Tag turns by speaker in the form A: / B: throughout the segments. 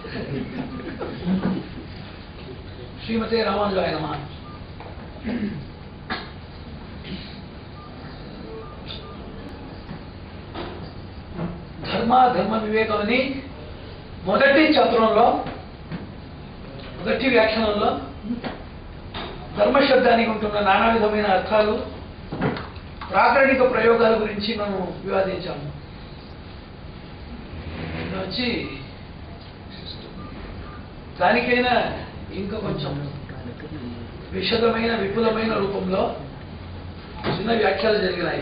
A: శ్రీమతే రామానుజాయ నమ ధర్మ ధర్మ వివేకం అని మొదటి చతురంలో మొదటి వ్యాఖ్యానంలో ధర్మశబ్దానికి ఉంటున్న నానా విధమైన అర్థాలు ప్రాకరణిక ప్రయోగాల గురించి మనం వివాదించాము ఇది వచ్చి దానికైనా ఇంకా కొంచెం విశదమైన విపులమైన రూపంలో చిన్న వ్యాఖ్యలు జరిగినాయి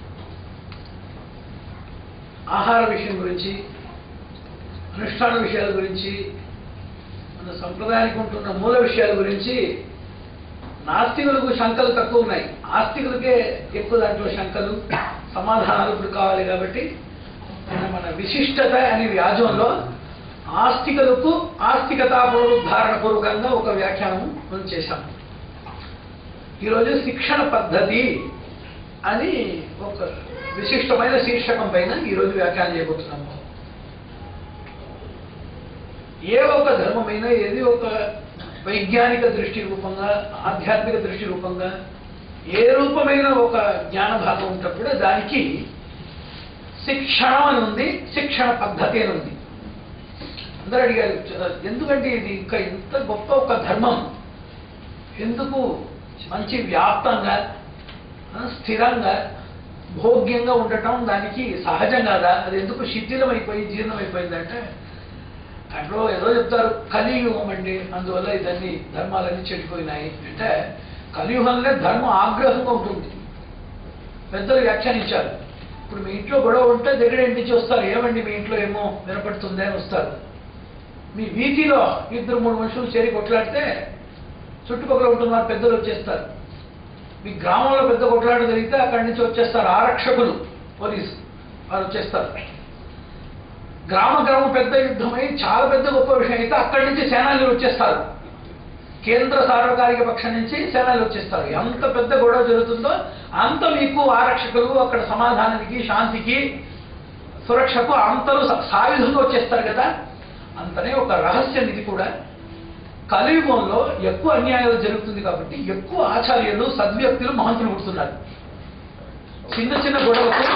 A: ఆహార విషయం గురించి అనుష్ఠాన విషయాల గురించి మన సంప్రదాయానికి ఉంటున్న మూల విషయాల గురించి నాస్తికులకు శంకలు తక్కువ ఉన్నాయి ఆస్తికులకే ఎక్కువ దాంట్లో శంకలు సమాధానాలు ఇప్పుడు కావాలి కాబట్టి నేను మన విశిష్టత అనే వ్యాజంలో ఆస్తికులకు ఆస్తికతా పునరుద్ధారణ పూర్వకంగా ఒక వ్యాఖ్యానం మనం చేశాం ఈరోజు శిక్షణ పద్ధతి అని ఒక విశిష్టమైన శీర్షకం పైన ఈరోజు వ్యాఖ్యానం చేయబోతున్నాము ఏ ఒక ధర్మమైనా ఏది ఒక వైజ్ఞానిక దృష్టి రూపంగా ఆధ్యాత్మిక దృష్టి రూపంగా ఏ రూపమైన ఒక జ్ఞాన భాగం ఉన్నప్పుడు దానికి శిక్షణం అని ఉంది శిక్షణ పద్ధతి అని ఉంది అందరూ అడిగారు "చ- ఎందుకంటే ఇది ఇంకా ఇంత గొప్ప ఒక ధర్మం ఎందుకు మంచి వ్యాప్తంగా ఆ, స్థిరంగా భోగ్యంగా ఉండటం దానికి సహజం కాదా అది ఎందుకు శిథిలం అయిపోయి జీర్ణం అయిపోయిందంటే దాంట్లో ఏదో చెప్తారు కలియుగం అండి అందువల్ల ఇదన్నీ ధర్మాలన్నీ చెడిపోయినాయి అంటే కలియుగంలో ధర్మం ఆగ్రహంగా ఉంటుంది పెద్దలు వ్యాఖ్యానించారు ఇప్పుడు మీ ఇంట్లో గొడవ ఉంటే దగ్గర ఇంటి నుంచి వస్తారు ఏమండి మీ ఇంట్లో ఏమో వినపడుతుంది అని వస్తారు మీ వీధిలో ఇద్దరు మూడు మనుషులు చేరి కొట్లాడితే చుట్టుపక్కల ఉంటున్న పెద్దలు వచ్చేస్తారు మీ గ్రామంలో పెద్ద కొట్లాట జరిగితే అక్కడి నుంచి వచ్చేస్తారు ఆరక్షకులు పోలీసు వారు వచ్చేస్తారు గ్రామ గ్రామం పెద్ద యుద్ధమై చాలా పెద్ద గొప్ప విషయం అయితే అక్కడి నుంచి సేనాలు వచ్చేస్తారు కేంద్ర సార్వకాలిక పక్షం నుంచి సేనాలు వచ్చేస్తారు ఎంత పెద్ద గొడవ జరుగుతుందో అంత మీకు ఆరక్షకులు అక్కడ సమాధానానికి శాంతికి సురక్షకు అంతలు స- సాయుధంగా వచ్చేస్తారు కదా అంతనే ఒక రహస్యం ఇది కూడా కలియుగంలో ఎక్కువ అన్యాయాలు జరుగుతుంది కాబట్టి ఎక్కువ ఆచార్యులు సద్వ్యక్తులు మహంతులు పుడుతున్నారు చిన్న చిన్న గొడవకు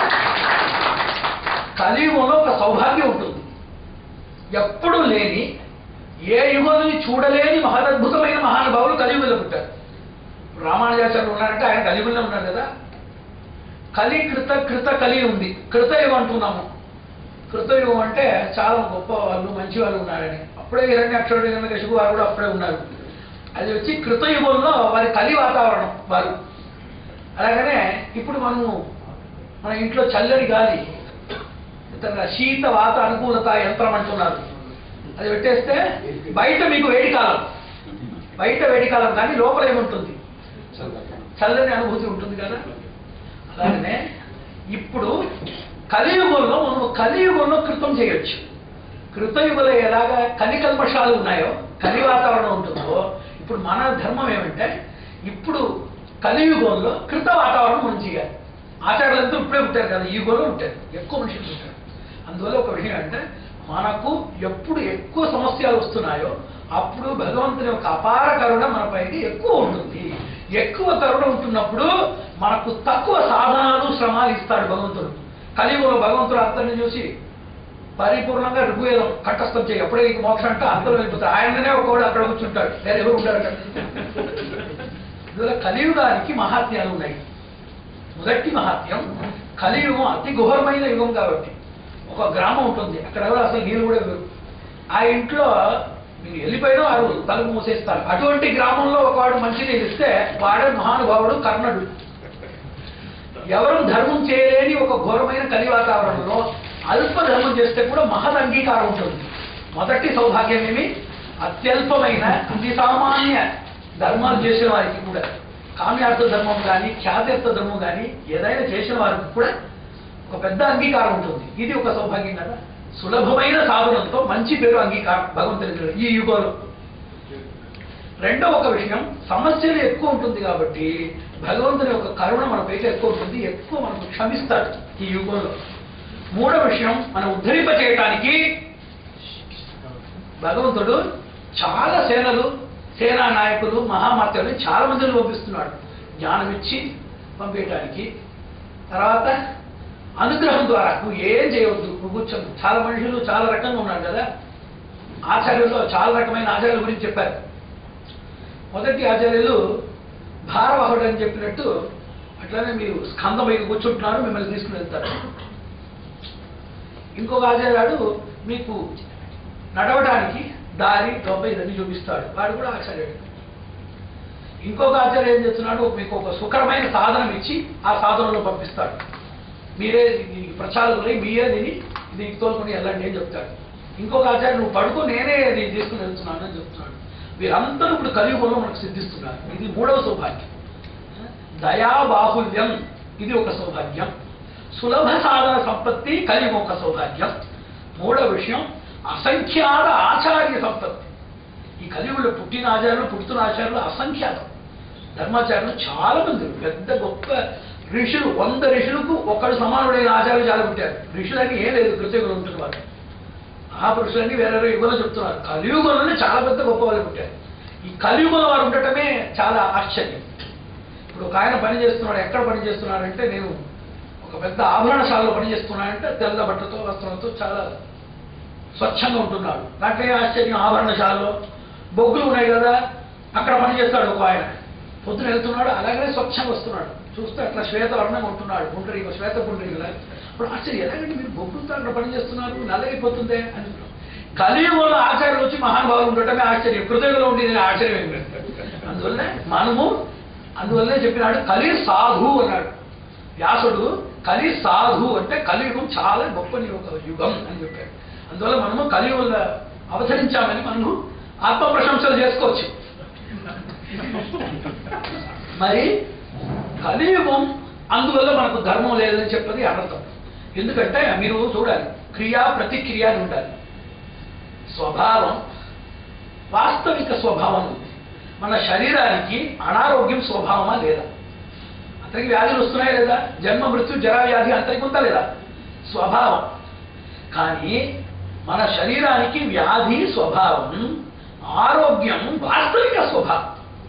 A: కలియుగంలో ఒక సౌభాగ్యం ఉంటుంది ఎప్పుడూ లేని ఏ యుగంని చూడలేని మహదద్భుతమైన మహానుభావులు కలియుగంలో పుట్టారు ఇప్పుడు రామానుజాచార్యులు ఉన్నారంటే ఆయన కలియుగంలో ఉన్నారు కదా కలి కృత కృత కలి ఉంది కృతయుగం అంటున్నాము కృతయుగం అంటే చాలా గొప్ప వాళ్ళు మంచి వాళ్ళు ఉన్నారని అప్పుడే హిరణ్యాక్షరుడు హిరణ్యకశిపు వారు కూడా అప్పుడే ఉన్నారు అది వచ్చి కృతయుగంలో వారి కలి వాతావరణం వారు అలాగనే ఇప్పుడు మనము మన ఇంట్లో చల్లని గాలి ఇతర శీత వాత అనుకూలత యంత్రం అంటున్నారు అది పెట్టేస్తే బయట మీకు వేడి కాలం బయట వేడి కాలం కానీ లోపల ఏముంటుంది చల్లని అనుభూతి ఉంటుంది కదా అలాగనే ఇప్పుడు కలియుగంలో మనం కలియుగంలో కృతం చేయొచ్చు కృతయుగంలో ఎలాగా కలి కల్మషాలు ఉన్నాయో కలి వాతావరణం ఉంటుందో ఇప్పుడు మన ధర్మం ఏమంటే ఇప్పుడు కలియుగంలో కృత వాతావరణం మనం చేయాలి ఆచారాలంతా ఇప్పుడే ఉంటారు కదా ఈ యుగంలో ఉంటారు ఎక్కువ మనుషులు ఉంటారు అందువల్ల ఒక విషయం అంటే మనకు ఎప్పుడు ఎక్కువ సమస్యలు వస్తున్నాయో అప్పుడు భగవంతుని యొక్క అపార కరుణ మన పైకి ఎక్కువ ఉంటుంది ఎక్కువ కరుణ ఉంటున్నప్పుడు మనకు తక్కువ సాధనాలు శ్రమాలు ఇస్తాడు భగవంతుడు కలియుగంలో భగవంతుడు అంతని చూసి పరిపూర్ణంగా ఋగ్వేదం కంఠస్థం చేయి ఎప్పుడే నీకు మోక్షం అంటే అందరూ వెళ్ళిపోతారు ఆయననే ఒకవాడు అక్కడ కూర్చుంటాడు వేరే ఎవరు ఉంటారు అక్కడ ఇందులో కలియుగానికి మహాత్యాలు ఉన్నాయి మొదటి మహాత్యం కలియుగం అతి ఘోరమైన యుగం కాబట్టి ఒక గ్రామం ఉంటుంది అక్కడ ఎవరు అసలు నీళ్ళు కూడా ఇవ్వరు ఆ ఇంట్లో మీరు వెళ్ళిపోయినా వారు తలుపు మూసేస్తారు అటువంటి గ్రామంలో ఒకవాడు మంచి నీళ్ళు ఇస్తే వాడే మహానుభావుడు కర్ణుడు ఎవరు ధర్మం చేయలేని ఒక ఘోరమైన కలి వాతావరణంలో అల్ప ధర్మం చేస్తే కూడా మహద్ అంగీకారం ఉంటుంది మొదటి సౌభాగ్యం ఏమి అత్యల్పమైన అతి సామాన్య ధర్మాలు చేసిన వారికి కూడా కామ్యార్థ ధర్మం కానీ ఖ్యాత్యర్థ ధర్మం కానీ ఏదైనా చేసిన వారికి కూడా ఒక పెద్ద అంగీకారం ఉంటుంది ఇది ఒక సౌభాగ్యం కదా సులభమైన సాధనంతో మంచి పేరు అంగీకారం భగవంతుని ఈ యుగంలో రెండో ఒక విషయం సమస్యలు ఎక్కువ ఉంటుంది కాబట్టి భగవంతుని యొక్క కరుణ మన పైకి ఎక్కువ ఉంటుంది ఎక్కువ మనకు క్షమిస్తాడు ఈ యుగంలో మూడో విషయం మనం ఉద్ధరింప చేయటానికి భగవంతుడు చాలా సేనలు సేనా నాయకులు మహామాత్యులు చాలా మందిని పంపిస్తున్నాడు జ్ఞానం ఇచ్చి పంపించడానికి తర్వాత అనుగ్రహం ద్వారా నువ్వు ఏం చేయవద్దు నువ్వు కూర్చొని చాలా మనుషులు చాలా రకంగా ఉన్నారు కదా ఆచార్యులు చాలా రకమైన ఆచార్యుల గురించి చెప్పారు మొదటి ఆచార్యులు భారవాహుడు అని చెప్పినట్టు అట్లానే మీరు స్కందం మీద కూర్చుంటున్నారు మిమ్మల్ని తీసుకుని వెళ్తారు ఇంకొక ఆచార్యాడు మీకు నడవడానికి దారి దొబ్బ ఇదన్నీ చూపిస్తాడు వాడు కూడా ఆచార్యుడు ఇంకొక ఆచార్య ఏం చేస్తున్నాడు మీకు ఒక సుఖరమైన సాధనం ఇచ్చి ఆ సాధనలో పంపిస్తాడు మీరే ఈ ప్రచారంలో మీరే దీన్ని ఇది తోలుకొని వెళ్ళండి అని చెప్తాడు ఇంకొక ఆచార్య నువ్వు పడుకో నేనే ఇది తీసుకుని వెళ్తున్నాను అని చెప్తున్నాడు వీరందరూ ఇప్పుడు కలియుగంలో మనకు సిద్ధిస్తున్నారు ఇది మూడవ సౌభాగ్యం దయా బాహుల్యం ఇది ఒక సౌభాగ్యం సులభ సాధన సంపత్తి కలియుగం ఒక సౌభాగ్యం మూడవ విషయం అసంఖ్యాత ఆచార్య సంపత్తి ఈ కలియుగంలో పుట్టిన ఆచార్యులు పుడుతున్న ఆచార్యులు అసంఖ్యాతం ధర్మాచార్యులు చాలా మంది పెద్ద గొప్ప ఋషులు వంద ఋషులకు ఒక్కడు సమానుడైన ఆచార్యులు చాలా పుట్టారు ఋషులని ఏం లేదు కృతజ్ఞులు ఉంటున్నారు ఆ పురుషులన్నీ వేరే వేరే యుగంలో చెప్తున్నారు కలియుగంలోనే చాలా పెద్ద గొప్ప వాళ్ళు పుట్టారు ఈ కలియుగంలో వారు ఉండటమే చాలా ఆశ్చర్యం ఇప్పుడు ఒక ఆయన పని చేస్తున్నాడు ఎక్కడ పని చేస్తున్నాడంటే నేను ఒక పెద్ద ఆభరణశాలలో పని చేస్తున్నాడంటే తెల్ల బట్టతో వస్త్రంతో చాలా స్వచ్ఛంగా ఉంటున్నాడు నాకే ఆశ్చర్యం ఆభరణశాలలో బొగ్గులు ఉన్నాయి కదా అక్కడ పని చేస్తాడు ఒక ఆయన పొద్దున వెళ్తున్నాడు అలాగనే స్వచ్ఛంగా వస్తున్నాడు చూస్తే అట్లా శ్వేతవర్ణంగా ఉంటున్నాడు పుండరీక శ్వేత పుండరీకులా ఇప్పుడు ఆశ్చర్యం ఎలాగంటే మీరు బొగ్గులతో అక్కడ పని చేస్తున్నారు నల్లగైపోతుందే అని కలియుగంలో ఆచార్యులు వచ్చి మహానుభావులు ఉండటమే ఆశ్చర్యం కృతయుగంలో ఉండేది ఆశ్చర్యం ఏం లేదు అందువల్లనే మనము అందువల్లనే చెప్పినాడు కలి సాధు అన్నాడు వ్యాసుడు కలి సాధు అంటే కలియుగం చాలా గొప్ప యుగ యుగం అని చెప్పాడు అందువల్ల మనము కలియుగంలో అవతరించామని మనము ఆత్మ ప్రశంసలు చేసుకోవచ్చు మరి కలియుగం అందువల్ల మనకు ధర్మం లేదని చెప్పది అనర్థం ఎందుకంటే మీరు చూడాలి క్రియా ప్రతిక్రియ అని ఉండాలి స్వభావం వాస్తవిక స్వభావం ఉంది మన శరీరానికి అనారోగ్యం స్వభావమా లేదా అతనికి వ్యాధులు వస్తున్నాయి లేదా జన్మ మృత్యు జరా వ్యాధి అంతరికి ఉందా లేదా స్వభావం కానీ మన శరీరానికి వ్యాధి స్వభావం ఆరోగ్యం వాస్తవిక స్వభావం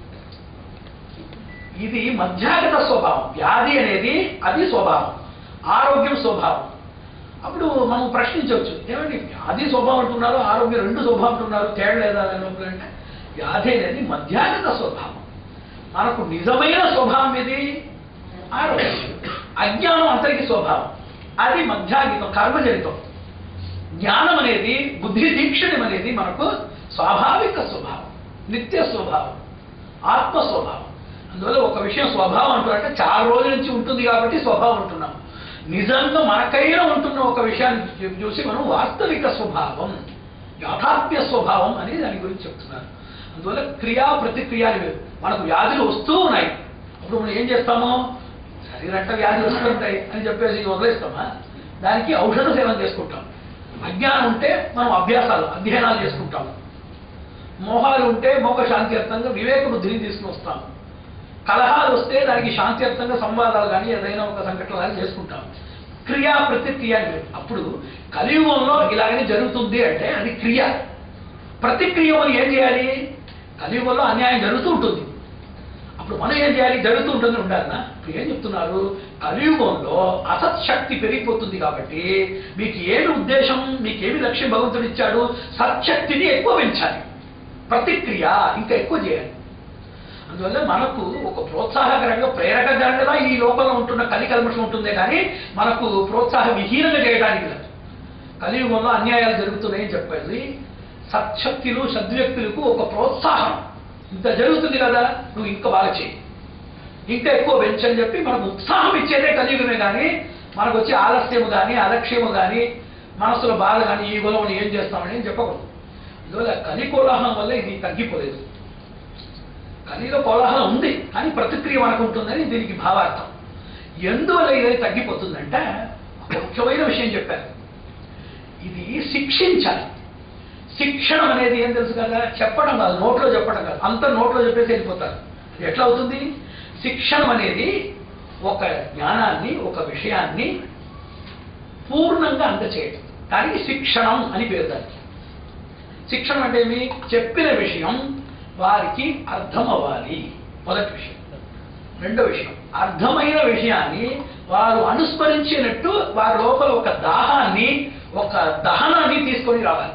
A: ఇది మధ్యాగత స్వభావం వ్యాధి అనేది అది స్వభావం ఆరోగ్యం స్వభావం అప్పుడు మనం ప్రశ్నించవచ్చు ఏమండి వ్యాధి స్వభావం అంటున్నారు ఆరోగ్యం రెండు స్వభావం అంటున్నారు తేడా లేదా దాని లోపల అంటే వ్యాధి అనేది మధ్యాగత స్వభావం మనకు నిజమైన స్వభావం ఇది ఆరోగ్యం అజ్ఞానం అంతరికి స్వభావం అది మధ్యాగితం కర్మజనితం జ్ఞానం అనేది బుద్ధి దీక్షణం అనేది మనకు స్వాభావిక స్వభావం నిత్య స్వభావం ఆత్మ స్వభావం అందువల్ల ఒక విషయం స్వభావం అంటున్నారంటే చాలా రోజుల నుంచి ఉంటుంది కాబట్టి స్వభావం అంటున్నాం నిజంగా మనకైనా ఉంటున్న ఒక విషయాన్ని చూ- చూసి మనం వాస్తవిక స్వభావం యాథాత్మ్య స్వభావం అని దాని గురించి చెప్తున్నారు అందువల్ల క్రియా ప్రతిక్రియ అని వేరు. మనకు వ్యాధులు వస్తూ ఉన్నాయి అప్పుడు మనం ఏం చేస్తాము శరీరంట వ్యాధులు వస్తుంటాయి అని చెప్పేసి వదిలేస్తామా దానికి ఔషధ సేవన చేసుకుంటాం అజ్ఞానం ఉంటే మనం అభ్యాసాలు అధ్యయనాలు చేసుకుంటాం మోహాలు ఉంటే మోహ శాంతియుతంగా వివేక బుద్ధిని తీసుకుని వస్తాం కలహాలు వస్తే దానికి శాంతియుతంగా సంవాదాలు కానీ ఏదైనా ఒక సంఘటన కానీ చేసుకుంటాం క్రియా ప్రతిక్రియ అని వేరు. అప్పుడు కలియుగంలో ఇలాగనే జరుగుతుంది అంటే అది క్రియ ప్రతిక్రియ మనం ఏం చేయాలి కలియుగంలో అన్యాయం జరుగుతూ ఉంటుంది అప్పుడు మనం ఏం చేయాలి జరుగుతూ ఉంటుంది ఉండాలన్నా ఇప్పుడు ఏం చెప్తున్నారు కలియుగంలో అసత్శక్తి పెరిగిపోతుంది కాబట్టి మీకు ఏమి ఉద్దేశం మీకేమి లక్ష్యం భగవంతుడు ఇచ్చాడు సత్శక్తిని ఎక్కువ పెంచాలి ప్రతిక్రియ ఇంకా ఎక్కువ చేయాలి అందువల్ల మనకు ఒక ప్రోత్సాహకరంగా ప్రేరకకరంగా ఈ లోపల ఉంటున్న కలి కల్మషం ఉంటుందే కానీ మనకు ప్రోత్సాహ విహీనంగా చేయడానికి లేదు కలియుగంలో అన్యాయాలు జరుగుతున్నాయని చెప్పేది సత్శక్తులు సద్వ్యక్తులకు ఒక ప్రోత్సాహం ఇంత జరుగుతుంది కదా నువ్వు ఇంకా బాగా చేయి ఇంకా ఎక్కువ పెంచని చెప్పి మనకు ఉత్సాహం ఇచ్చేదే కలియుగమే కానీ మనకు వచ్చి ఆలస్యము కానీ అలక్ష్యము కానీ మనసులో బాధ కానీ ఈ గుణం ఏం చేస్తామని ఏం చెప్పకూడదు అందువల్ల కలి కోలాహలం వల్ల ఇది తగ్గిపోలేదు కలిలో కోలాహలం ఉంది కానీ ప్రతిక్రియ మనకు ఉంటుందని దీనికి భావార్థం ఎందువల్ల ఇది తగ్గిపోతుందంటే ఒక ముఖ్యమైన విషయం చెప్పారు ఇది శిక్షించాలి శిక్షణం అనేది ఏం తెలుసు కదా చెప్పడం కాదు నోట్లో చెప్పడం కాదు అంత నోట్లో చెప్పేసి వెళ్ళిపోతారు అది ఎట్లా అవుతుంది శిక్షణం అనేది ఒక జ్ఞానాన్ని ఒక విషయాన్ని పూర్ణంగా అందచేయటం దానికి శిక్షణం అని పేరు దానికి శిక్షణ అంటే ఏమి చెప్పిన విషయం వారికి అర్థం అవ్వాలి మొదటి విషయం రెండో విషయం అర్థమైన విషయాన్ని వారు అనుస్మరించినట్టు వారి లోపల ఒక దాహాన్ని ఒక దహనాన్ని తీసుకొని రావాలి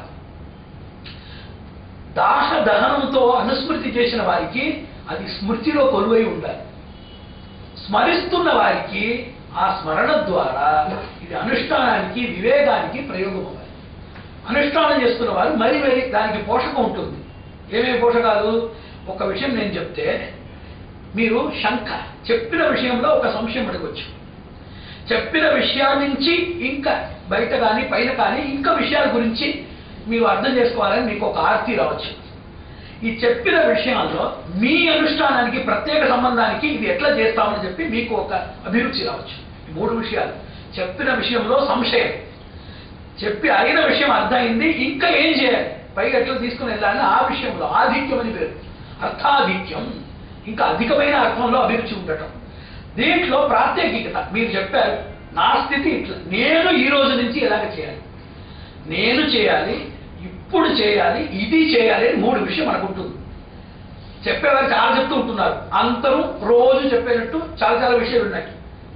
A: దాహ దహనంతో అనుస్మృతి చేసిన వారికి అది స్మృతిలో కొలువై ఉండాలి స్మరిస్తున్న వారికి ఆ స్మరణ ద్వారా ఇది అనుష్ఠానానికి వివేకానికి ప్రయోగం అవ్వాలి అనుష్ఠానం చేస్తున్న వారు మరి మరి దానికి పోషకం ఉంటుంది ఏమేమి పోషకాలు ఒక విషయం నేను చెప్తే మీరు శంక చెప్పిన విషయంలో ఒక సంశయం అడగొచ్చు చెప్పిన విషయాల నుంచి ఇంకా బయట కానీ పైన కానీ ఇంకా విషయాల గురించి మీరు అర్థం చేసుకోవాలని మీకు ఒక ఆర్తి రావచ్చు ఈ చెప్పిన విషయాల్లో మీ అనుష్ఠానానికి ప్రత్యేక సంబంధానికి ఇది ఎట్లా చేస్తామని చెప్పి మీకు ఒక అభిరుచి రావచ్చు ఈ మూడు విషయాలు చెప్పిన విషయంలో సంశయం చెప్పి అయిన విషయం అర్థమైంది ఇంకా ఏం చేయాలి పైగా ఎట్లా తీసుకుని వెళ్ళాలని ఆ విషయంలో ఆధిక్యం అని పేరు అర్థాధిక్యం ఇంకా అధికమైన అర్థంలో అభిరుచి ఉండటం దీంట్లో ప్రాత్యేకికత మీరు చెప్పారు నా స్థితి ఇట్లా నేను ఈ రోజు నుంచి ఎలాగ చేయాలి నేను చేయాలి ఇప్పుడు చేయాలి ఇది చేయాలి అని మూడు విషయం మనకు ఉంటుంది చెప్పేవారు చాలా చెప్తూ ఉంటున్నారు అందరూ రోజు చెప్పేటట్టు చాలా చాలా విషయాలు ఉన్నాయి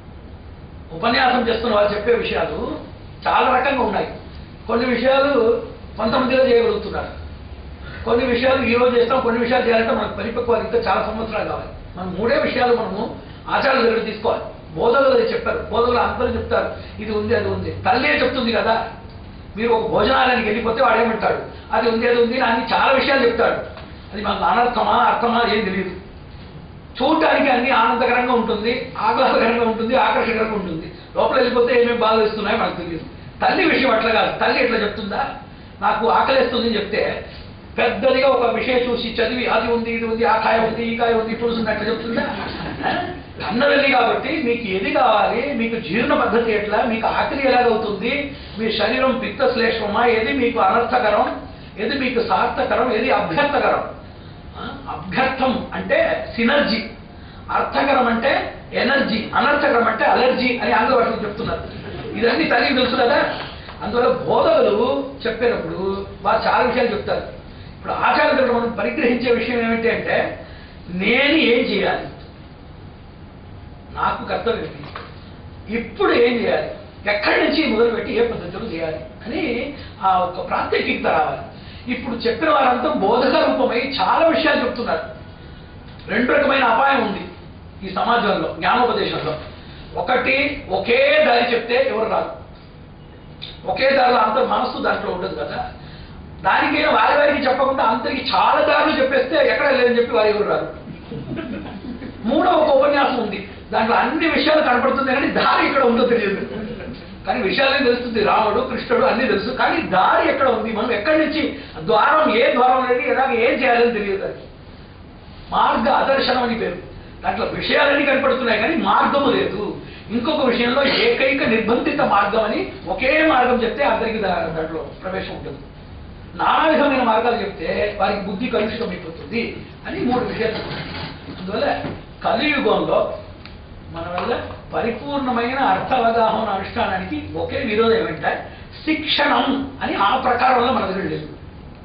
A: ఉపన్యాసం చేస్తున్న వాళ్ళు చెప్పే విషయాలు చాలా రకంగా ఉన్నాయి కొన్ని విషయాలు కొంతమందిలో చేయగలుగుతున్నారు కొన్ని విషయాలు ఈ రోజు చేస్తాం కొన్ని విషయాలు చేయాలంటే మనకు పరిపక్వాలు ఇంకా చాలా సంవత్సరాలు కావాలి మనం మూడే విషయాలు మనము ఆచార్యుల దగ్గర తీసుకోవాలి బోధకులు అది చెప్పారు బోధకులు అందరూ చెప్తారు ఇది ఉంది అది ఉంది తల్లే చెప్తుంది కదా మీరు ఒక భోజనాలయానికి వెళ్ళిపోతే వాడు ఏమంటాడు అది ఉంది అది ఉంది అని అన్ని చాలా విషయాలు చెప్తాడు అది మనకు అనర్థమా అర్థమా ఏం తెలియదు చూడటానికి అన్ని ఆనందకరంగా ఉంటుంది ఆహ్లాదకరంగా ఉంటుంది ఆకర్షకరంగా ఉంటుంది లోపల వెళ్ళిపోతే ఏమేమి బాధలు ఇస్తున్నాయో మనకు తెలియదు తల్లి విషయం అట్లా కాదు తల్లి ఎట్లా చెప్తుందా నాకు ఆకలిస్తుంది అని చెప్తే పెద్దదిగా ఒక విషయం చూసి చదివి అది ఉంది ఇది ఉంది ఆ కాయ ఉంది ఈ కాయ ఉంది పులుసు ఉంది అట్లా చెప్తుందా అన్నవెల్లి కాబట్టి మీకు ఏది కావాలి మీకు జీర్ణ పద్ధతి ఎట్లా మీకు ఆకలి ఎలాగవుతుంది మీ శరీరం పిత్త శ్లేష్మమా ఏది మీకు అనర్థకరం ఏది మీకు సార్థకరం ఏది అభ్యర్థకరం ఆ, అభ్యర్థం అంటే సినర్జీ అర్థకరం అంటే ఎనర్జీ అనర్థకరం అంటే అలర్జీ అని ఆంగ్ల భాషలో చెప్తున్నారు ఇదన్నీ తల్లికి తెలుసు కదా అందువల్ల బోధకులు చెప్పేటప్పుడు వారు చాలా విషయాలు చెప్తారు ఇప్పుడు ఆచార్య దగ్గర మనం పరిగ్రహించే విషయం ఏమిటి అంటే నేను ఏం చేయాలి నాకు కర్తవ్యం ఇది. ఇప్పుడు ఏం చేయాలి ఎక్కడి నుంచి మొదలుపెట్టి ఏ పద్ధతులు చేయాలి అని ఆ ఒక ప్రాత్యేకికత రావాలి ఇప్పుడు చెప్పిన వారంతా బోధక రూపమై చాలా విషయాలు చెప్తున్నారు రెండు రకమైన అపాయం ఉంది ఈ సమాజంలో జ్ఞానోపదేశంలో ఒకటి ఒకే దారి చెప్తే ఎవరు రాదు ఒకే దారిలో అంత మనస్సు దాంట్లో ఉండదు కదా దానికైనా వారి వారికి చెప్పకుండా అందరికి చాలా దారులు చెప్పేస్తే ఎక్కడ లేదని చెప్పి వారు ఎవరు రారు మూడో ఒక ఉపన్యాసం ఉంది దాంట్లో అన్ని విషయాలు కనపడుతుంది కానీ దారి ఇక్కడ ఉందో తెలియదు కానీ విషయాలే తెలుస్తుంది రాముడు కృష్ణుడు అన్ని తెలుసు కానీ దారి ఎక్కడ ఉంది మనం ఎక్కడి నుంచి ద్వారం ఏ ద్వారం అనేది ఎలాగ ఏం చేయాలని తెలియదు దానికి మార్గ అదర్శనం అని పేరు దాంట్లో విషయాలన్నీ కనపడుతున్నాయి కానీ మార్గము లేదు ఇంకొక విషయంలో ఏకైక నిర్బంధిత మార్గం అని ఒకే మార్గం చెప్తే అందరికి దా- దాంట్లో ప్రవేశం ఉంటుంది నానా విధమైన మార్గాలు చెప్తే వారికి బుద్ధి కలుషితం అయిపోతుంది అని మూడు విషయాలు చెప్తున్నాయి. అందువల్ల కలియుగంలో మన వల్ల పరిపూర్ణమైన అర్థ అవగాహన అనుష్ఠానానికి ఒకే విరోధం ఏమంటే శిక్షణం అని ఆ ప్రకారంలో మన దగ్గర లేదు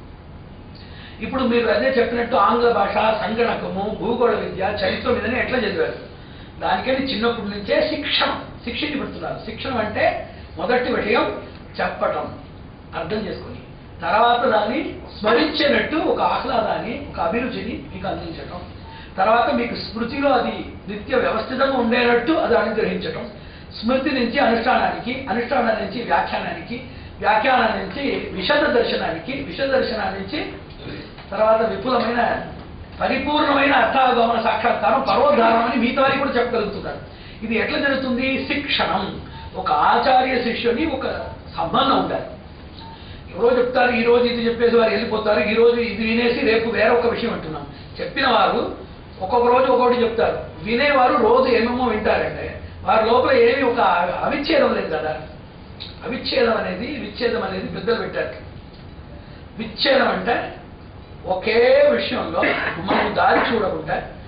A: ఇప్పుడు మీరు అదే చెప్పినట్టు ఆంగ్ల భాష సంగణకము భూగోళ విద్య చరిత్ర మీదనే ఎట్లా చదివారు దానికని చిన్నప్పటి నుంచే శిక్షణ శిక్షణ పెడుతున్నారు శిక్షణ అంటే మొదటి విషయం చెప్పటం అర్థం చేసుకొని తర్వాత దాన్ని స్మరించేటట్టు ఒక ఆహ్లాదాన్ని ఒక అభిరుచిని మీకు అందించటం తర్వాత మీకు స్మృతిలో అది నిత్య వ్యవస్థితంగా ఉండేటట్టు అది అనుగ్రహించటం స్మృతి నుంచి అనుష్ఠానానికి అనుష్ఠానం నుంచి వ్యాఖ్యానానికి వ్యాఖ్యానం నుంచి విషద దర్శనానికి విషద దర్శనం నుంచి తర్వాత విపులమైన పరిపూర్ణమైన అర్థాగమన సాక్షాత్కారం పర్వోద్ధారం అని మిగతా వారికి కూడా చెప్పగలుగుతున్నారు ఇది ఎట్లా జరుగుతుంది శిక్షణం ఒక ఆచార్య శిష్యుని ఒక సంబంధం ఉండాలి ఎవరో చెప్తారు ఈ రోజు ఇది చెప్పేసి వారు వెళ్ళిపోతారు ఈ రోజు ఇది వినేసి రేపు వేరొక విషయం అంటున్నాం చెప్పిన వారు ఒక్కొక్క రోజు ఒక్కొక్కటి చెప్తారు వినేవారు రోజు ఏమేమో వింటారంటే వారి లోపల ఏమి ఒక అవిచ్ఛేదం లేదు కదా అవిచ్ఛేదం అనేది విచ్ఛేదం అనేది పెద్దలు పెట్టారు విచ్ఛేదం అంటే ఒకే విషయంలో మనం దారి చూడకుండా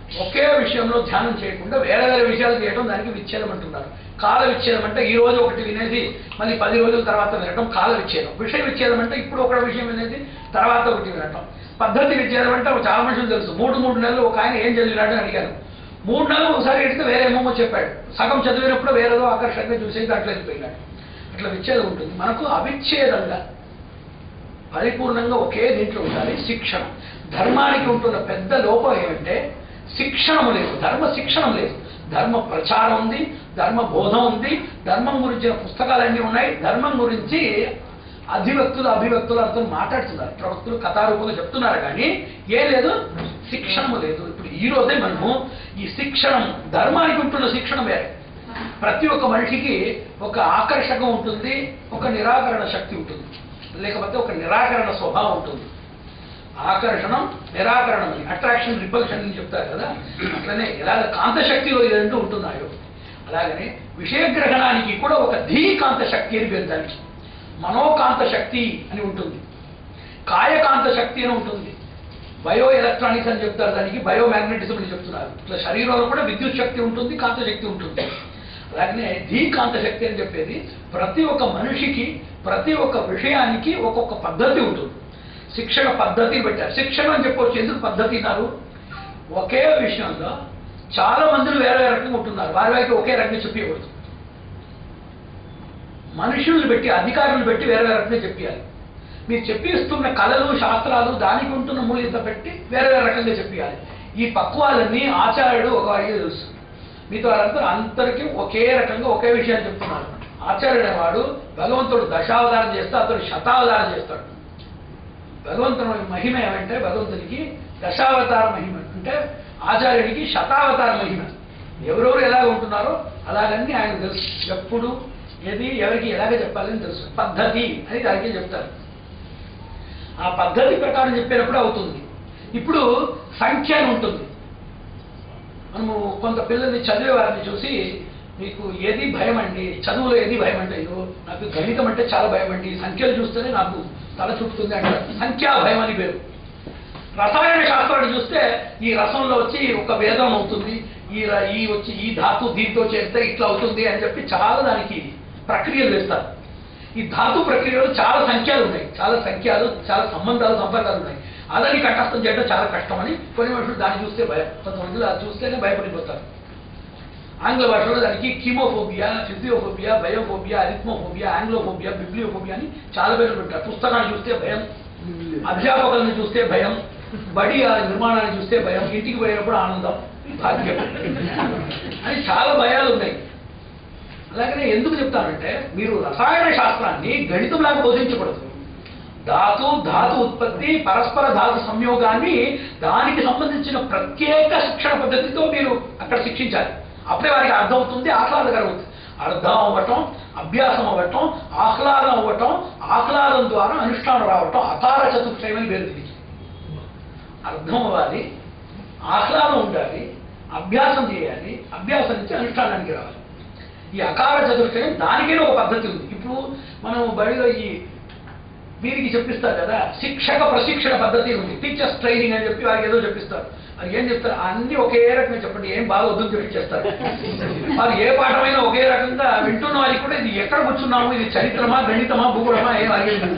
A: ఒకే విషయంలో ధ్యానం చేయకుండా వేరే వేరే విషయాలు చేయడం దానికి విచ్ఛేదం అంటున్నారు కాల విచ్ఛేదం అంటే ఈ రోజు ఒకటి వినేది మళ్ళీ పది రోజుల తర్వాత వినటం కాల విచ్ఛేదం విషయ విచ్ఛేదం అంటే ఇప్పుడు ఒక విషయం వినేది తర్వాత ఒకటి వినటం పద్ధతి విచ్ఛేదం అంటే చాలా మనుషులు తెలుసు మూడు మూడు నెలలు ఒక ఆయన ఏం చదివినాడు అని అడిగాను మూడు నెలలు ఒకసారి అడిగితే వేరే ఏమో చెప్పాడు సగం చదివినప్పుడు వేరేదో ఆకర్షణగా చూసేది అట్లా వెళ్ళిపోయినాడు అట్లా విచ్ఛేదం ఉంటుంది మనకు అవిచ్ఛేదంగా పరిపూర్ణంగా ఒకే దీంట్లో ఉండాలి శిక్షణ ధర్మానికి ఉంటున్న పెద్ద లోపం ఏమంటే శిక్షణము లేదు ధర్మ శిక్షణం లేదు ధర్మ ప్రచారం ఉంది ధర్మ బోధం ఉంది ధర్మం గురించిన పుస్తకాలన్నీ ఉన్నాయి ధర్మం గురించి అధివ్యక్తులు అభివ్యక్తులు అంతా మాట్లాడుతున్నారు ప్రవక్తులు కథారూపంగా చెప్తున్నారు కానీ ఏం లేదు శిక్షణము లేదు ఇప్పుడు ఈ రోజే మనము ఈ శిక్షణం ధర్మానికి ఉంటున్న శిక్షణ వేరే ప్రతి ఒక్క మనిషికి ఒక ఆకర్షకం ఉంటుంది ఒక నిరాకరణ శక్తి ఉంటుంది లేకపోతే ఒక నిరాకరణ స్వభావం ఉంటుంది ఆకర్షణం నిరాకరణం అని అట్రాక్షన్ రిపల్షన్ అని చెప్తారు కదా అట్లనే ఎలాగ కాంతశక్తిలో ఈ రెండు ఉంటున్నాయో అలాగనే విషయగ్రహణానికి కూడా ఒక ధీకాంత శక్తి అని పేరు దానికి మనోకాంత శక్తి అని ఉంటుంది కాయకాంత శక్తి అని ఉంటుంది బయో ఎలక్ట్రానిక్స్ అని చెప్తారు దానికి బయో మ్యాగ్నెటిజం అని చెప్తున్నారు ఇట్లా శరీరంలో కూడా విద్యుత్ శక్తి ఉంటుంది కాంత శక్తి ఉంటుంది అలాగనే ధీకాంత శక్తి అని చెప్పేది ప్రతి ఒక్క మనిషికి ప్రతి ఒక్క విషయానికి ఒక్కొక్క పద్ధతి ఉంటుంది శిక్షణ పద్ధతి పెట్టారు శిక్షణ అని చెప్పవచ్చు ఎందుకు పద్ధతి అన్నారు ఒకే విషయంలో చాలా మందిని వేరే వేరే రకంగా ఉంటున్నారు వారి వారికి ఒకే రకంగా చెప్పకూడదు మనుషుల్ని పెట్టి అధికారులను పెట్టి వేరే వేరే రకంగా చెప్పాలి మీరు చెప్పిస్తున్న కళలు శాస్త్రాలు దానికి ఉంటున్న మూల్యత పెట్టి వేరే వేరే రకంగా చెప్పాలి ఈ పక్వాలన్నీ ఆచార్యుడు ఒక వారికి తెలుసు మీతో వారంతా అందరికీ ఒకే రకంగా ఒకే విషయాన్ని చెప్తున్నారు ఆచార్యుడు అనేవాడు భగవంతుడు దశావతారం చేస్తే అతడు శతావతారం చేస్తాడు భగవంతుని మహిమ ఏమంటే భగవంతునికి దశావతార మహిమ అంటే ఆచార్యుడికి శతావతార మహిమ ఎవరెవరు ఎలాగ ఉంటున్నారో అలాగన్నీ ఆయన తెలుసు ఎప్పుడు ఏది ఎవరికి ఎలాగ చెప్పాలని తెలుసు పద్ధతి అని దానికి చెప్తారు ఆ పద్ధతి ప్రకారం చెప్పేటప్పుడు అవుతుంది ఇప్పుడు సంఖ్య అని ఉంటుంది మనము కొంత పిల్లల్ని చదివే వారిని చూసి మీకు ఏది భయం అండి చదువులో ఏది భయం అంటే అయ్యో నాకు గణితం అంటే చాలా భయం అండి సంఖ్యలు చూస్తేనే నాకు తల చుట్టుతుంది అంటే సంఖ్యా భయం అని పేరు రసాయన శాస్త్రాన్ని చూస్తే ఈ రసంలో వచ్చి ఒక వేదం అవుతుంది ఈ ర- ఈ వచ్చి ఈ ధాతు దీంతో చేస్తే ఇట్లా అవుతుంది అని చెప్పి చాలా దానికి ప్రక్రియలు వేస్తారు ఈ ధాతు ప్రక్రియలో చాలా సంఖ్యలు ఉన్నాయి చాలా సంఖ్యలు చాలా సంబంధాలు సంపర్కాలు ఉన్నాయి అదని కంఠస్థం చేయడం చాలా కష్టమని కొన్ని మనుషులు దాన్ని చూస్తే భయం కొంతమంది అది చూస్తేనే భయపడిపోతారు ఆంగ్ల భాషలో దానికి కీమోఫోబియా ఫిజియోఫోబియా బయోఫోబియా అరిథ్మోఫోబియా ఆంగ్లోఫోబియా బిబ్లియోఫోబియా అని చాలా పేర్లు పెట్టారు పుస్తకాన్ని చూస్తే భయం అధ్యాపకులను చూస్తే భయం బడి ఆ నిర్మాణాన్ని చూస్తే భయం ఇంటికి పోయినప్పుడు ఆనందం భాగ్యం అని చాలా భయాలు ఉన్నాయి అలాగనే ఎందుకు చెప్తానంటే మీరు రసాయన శాస్త్రాన్ని గణితంలాగా బోధించకూడదు ధాతు ధాతు ఉత్పత్తి పరస్పర ధాతు సంయోగాన్ని దానికి సంబంధించిన ప్రత్యేక శిక్షణ పద్ధతితో మీరు అక్కడ శిక్షించాలి అప్పుడే వారికి అర్థం అవుతుంది ఆహ్లాదకరం అవుతుంది అర్థం అవ్వటం అభ్యాసం అవ్వటం ఆహ్లాదం అవ్వటం ఆహ్లాదం ద్వారా అనుష్ఠానం రావటం అకార చతుష్టయం అని పేరు దీనికి అర్థం అవ్వాలి ఆహ్లాదం ఉండాలి అభ్యాసం చేయాలి అభ్యాసం నుంచి అనుష్ఠానానికి రావాలి ఈ అకార చతుష్టయం దానికైనా ఒక పద్ధతి ఉంది ఇప్పుడు మనం బడిలో ఈ వీరికి చెప్పిస్తారు కదా శిక్షక ప్రశిక్షణ పద్ధతి ఉంది టీచర్స్ ట్రైనింగ్ అని చెప్పి వారికి ఏదో చెప్పిస్తారు అది ఏం చెప్తారు అన్ని ఒకే రకంగా చెప్పండి ఏం బాగా వద్దని చెప్పించేస్తారు వారు ఏ పాఠమైనా ఒకే రకంగా వింటున్న వారికి కూడా ఇది ఎక్కడ కూర్చున్నాము ఇది చరిత్రమా గణితమా భూగోళమా ఏం అడిగేది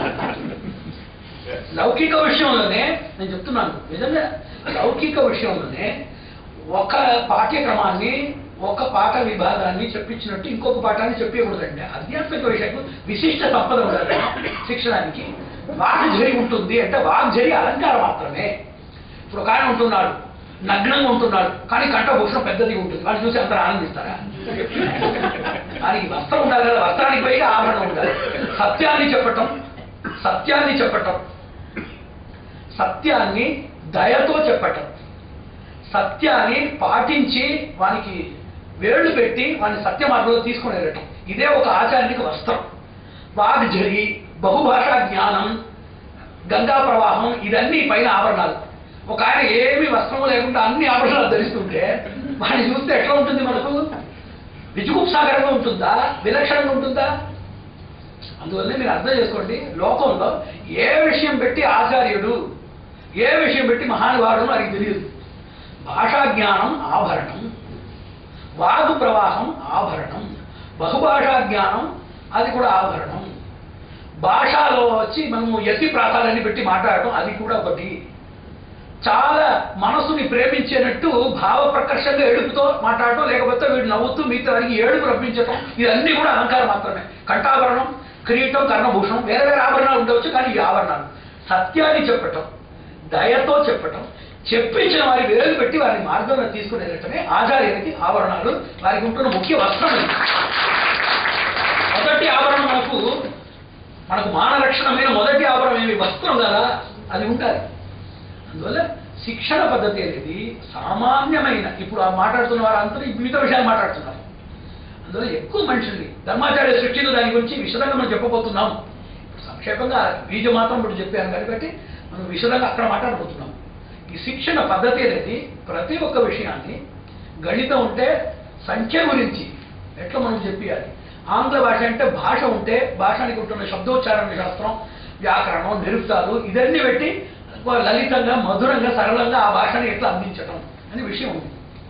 A: లౌకిక విషయంలోనే నేను చెప్తున్నాను నిజంగా లౌకిక విషయంలోనే ఒక పాఠ్యక్రమాన్ని ఒక పాఠ విభాగాన్ని చెప్పించినట్టు ఇంకొక పాఠాన్ని చెప్పకూడదండి ఆధ్యాత్మిక విషయం విశిష్ట సంపద ఉండాలి శిక్షణానికి వాగ్జరి ఉంటుంది అంటే వాగ్జరి అలంకారం మాత్రమే ఇప్పుడు ఒక ఆయన ఉంటున్నాడు నగ్నంగా ఉంటున్నాడు కానీ కంఠభూషణం పెద్దది ఉంటుంది వాడిని చూసి అందరూ ఆనందిస్తారా దానికి వస్త్రం ఉండాలి కదా వస్త్రానికి పైగా ఆభరణం ఉండాలి సత్యాన్ని చెప్పటం సత్యాన్ని చెప్పటం సత్యాన్ని దయతో చెప్పటం సత్యాన్ని పాటించి వానికి వేళ్లు పెట్టి వాడిని సత్య మార్గంలో తీసుకుని వెళ్ళటం ఇదే ఒక ఆచార్యునికి వస్త్రం వాగ్జరి బహుభాషా జ్ఞానం గంగా ప్రవాహం ఇదన్నీ పైన ఆభరణాలు ఒక ఆయన ఏమి వస్త్రము లేకుండా అన్ని ఆభరణాలు ధరిస్తుంటే వాడిని చూస్తే ఎట్లా ఉంటుంది మనకు విజుగుప్సాగరంగా ఉంటుందా విలక్షణంగా ఉంటుందా అందువల్ల మీరు అర్థం చేసుకోండి లోకంలో ఏ విషయం పెట్టి ఆచార్యుడు ఏ విషయం పెట్టి మహానుభావుడు వారికి తెలియదు భాషా జ్ఞానం ఆభరణం వాగు ప్రవాహం ఆభరణం బహుభాషా జ్ఞానం అది కూడా ఆభరణం భాషలో వచ్చి మనము యతి ప్రాతాలన్నీ పెట్టి మాట్లాడటం అది కూడా ఒకటి చాలా మనసుని ప్రేమించేటట్టు భావ ప్రకర్షంగా ఏడుపుతో మాట్లాడటం లేకపోతే వీడు నవ్వుతూ మిగతా వారికి ఏడుపు రప్పించటం ఇవన్నీ కూడా అలంకారం మాత్రమే కంఠాభరణం కిరీటం కర్ణభూషణం వేరే వేరే ఆభరణాలు ఉండవచ్చు కానీ ఈ ఆభరణాలు సత్యాన్ని చెప్పటం దయతో చెప్పటం చెప్పించిన వారి వేలు పెట్టి వారి మార్గంలో తీసుకుని వెళ్ళటమే ఆచార్యునికి ఆభరణాలు వారికి ఉంటున్న ముఖ్య వస్త్రం ఇది. మొదటి ఆభరణం మనకు మనకు మానరక్షణమైన మొదటి ఆభరణం ఏమి వస్త్రం కదా అది ఉండాలి అందువల్ల శిక్షణ పద్ధతి అనేది సామాన్యమైన ఇప్పుడు ఆ మాట్లాడుతున్న వారు అందరూ మిగతా విషయాలు మాట్లాడుతున్నారు అందువల్ల ఎక్కువ మనుషుల్ని ధర్మాచార్య సృష్టిలో దాని గురించి విశదంగా మనం చెప్పబోతున్నాం సంక్షేపంగా బీజం మాత్రం ఇప్పుడు చెప్పాను కాబట్టి మనం విశదంగా అక్కడ మాట్లాడబోతున్నాం ఈ శిక్షణ పద్ధతి అనేది ప్రతి ఒక్క విషయాన్ని గణితం ఉంటే సంఖ్య గురించి ఎట్లా మనం చెప్పాలి ఆంగ్ల భాష అంటే భాష ఉంటే భాషానికి ఉంటున్న శబ్దోచ్చారణ శాస్త్రం వ్యాకరణం నిరుక్తాలు ఇదన్నీ పెట్టి లలితంగా మధురంగా సరళంగా ఆ భాషని ఎట్లా అందించటం అనే విషయం ఉంది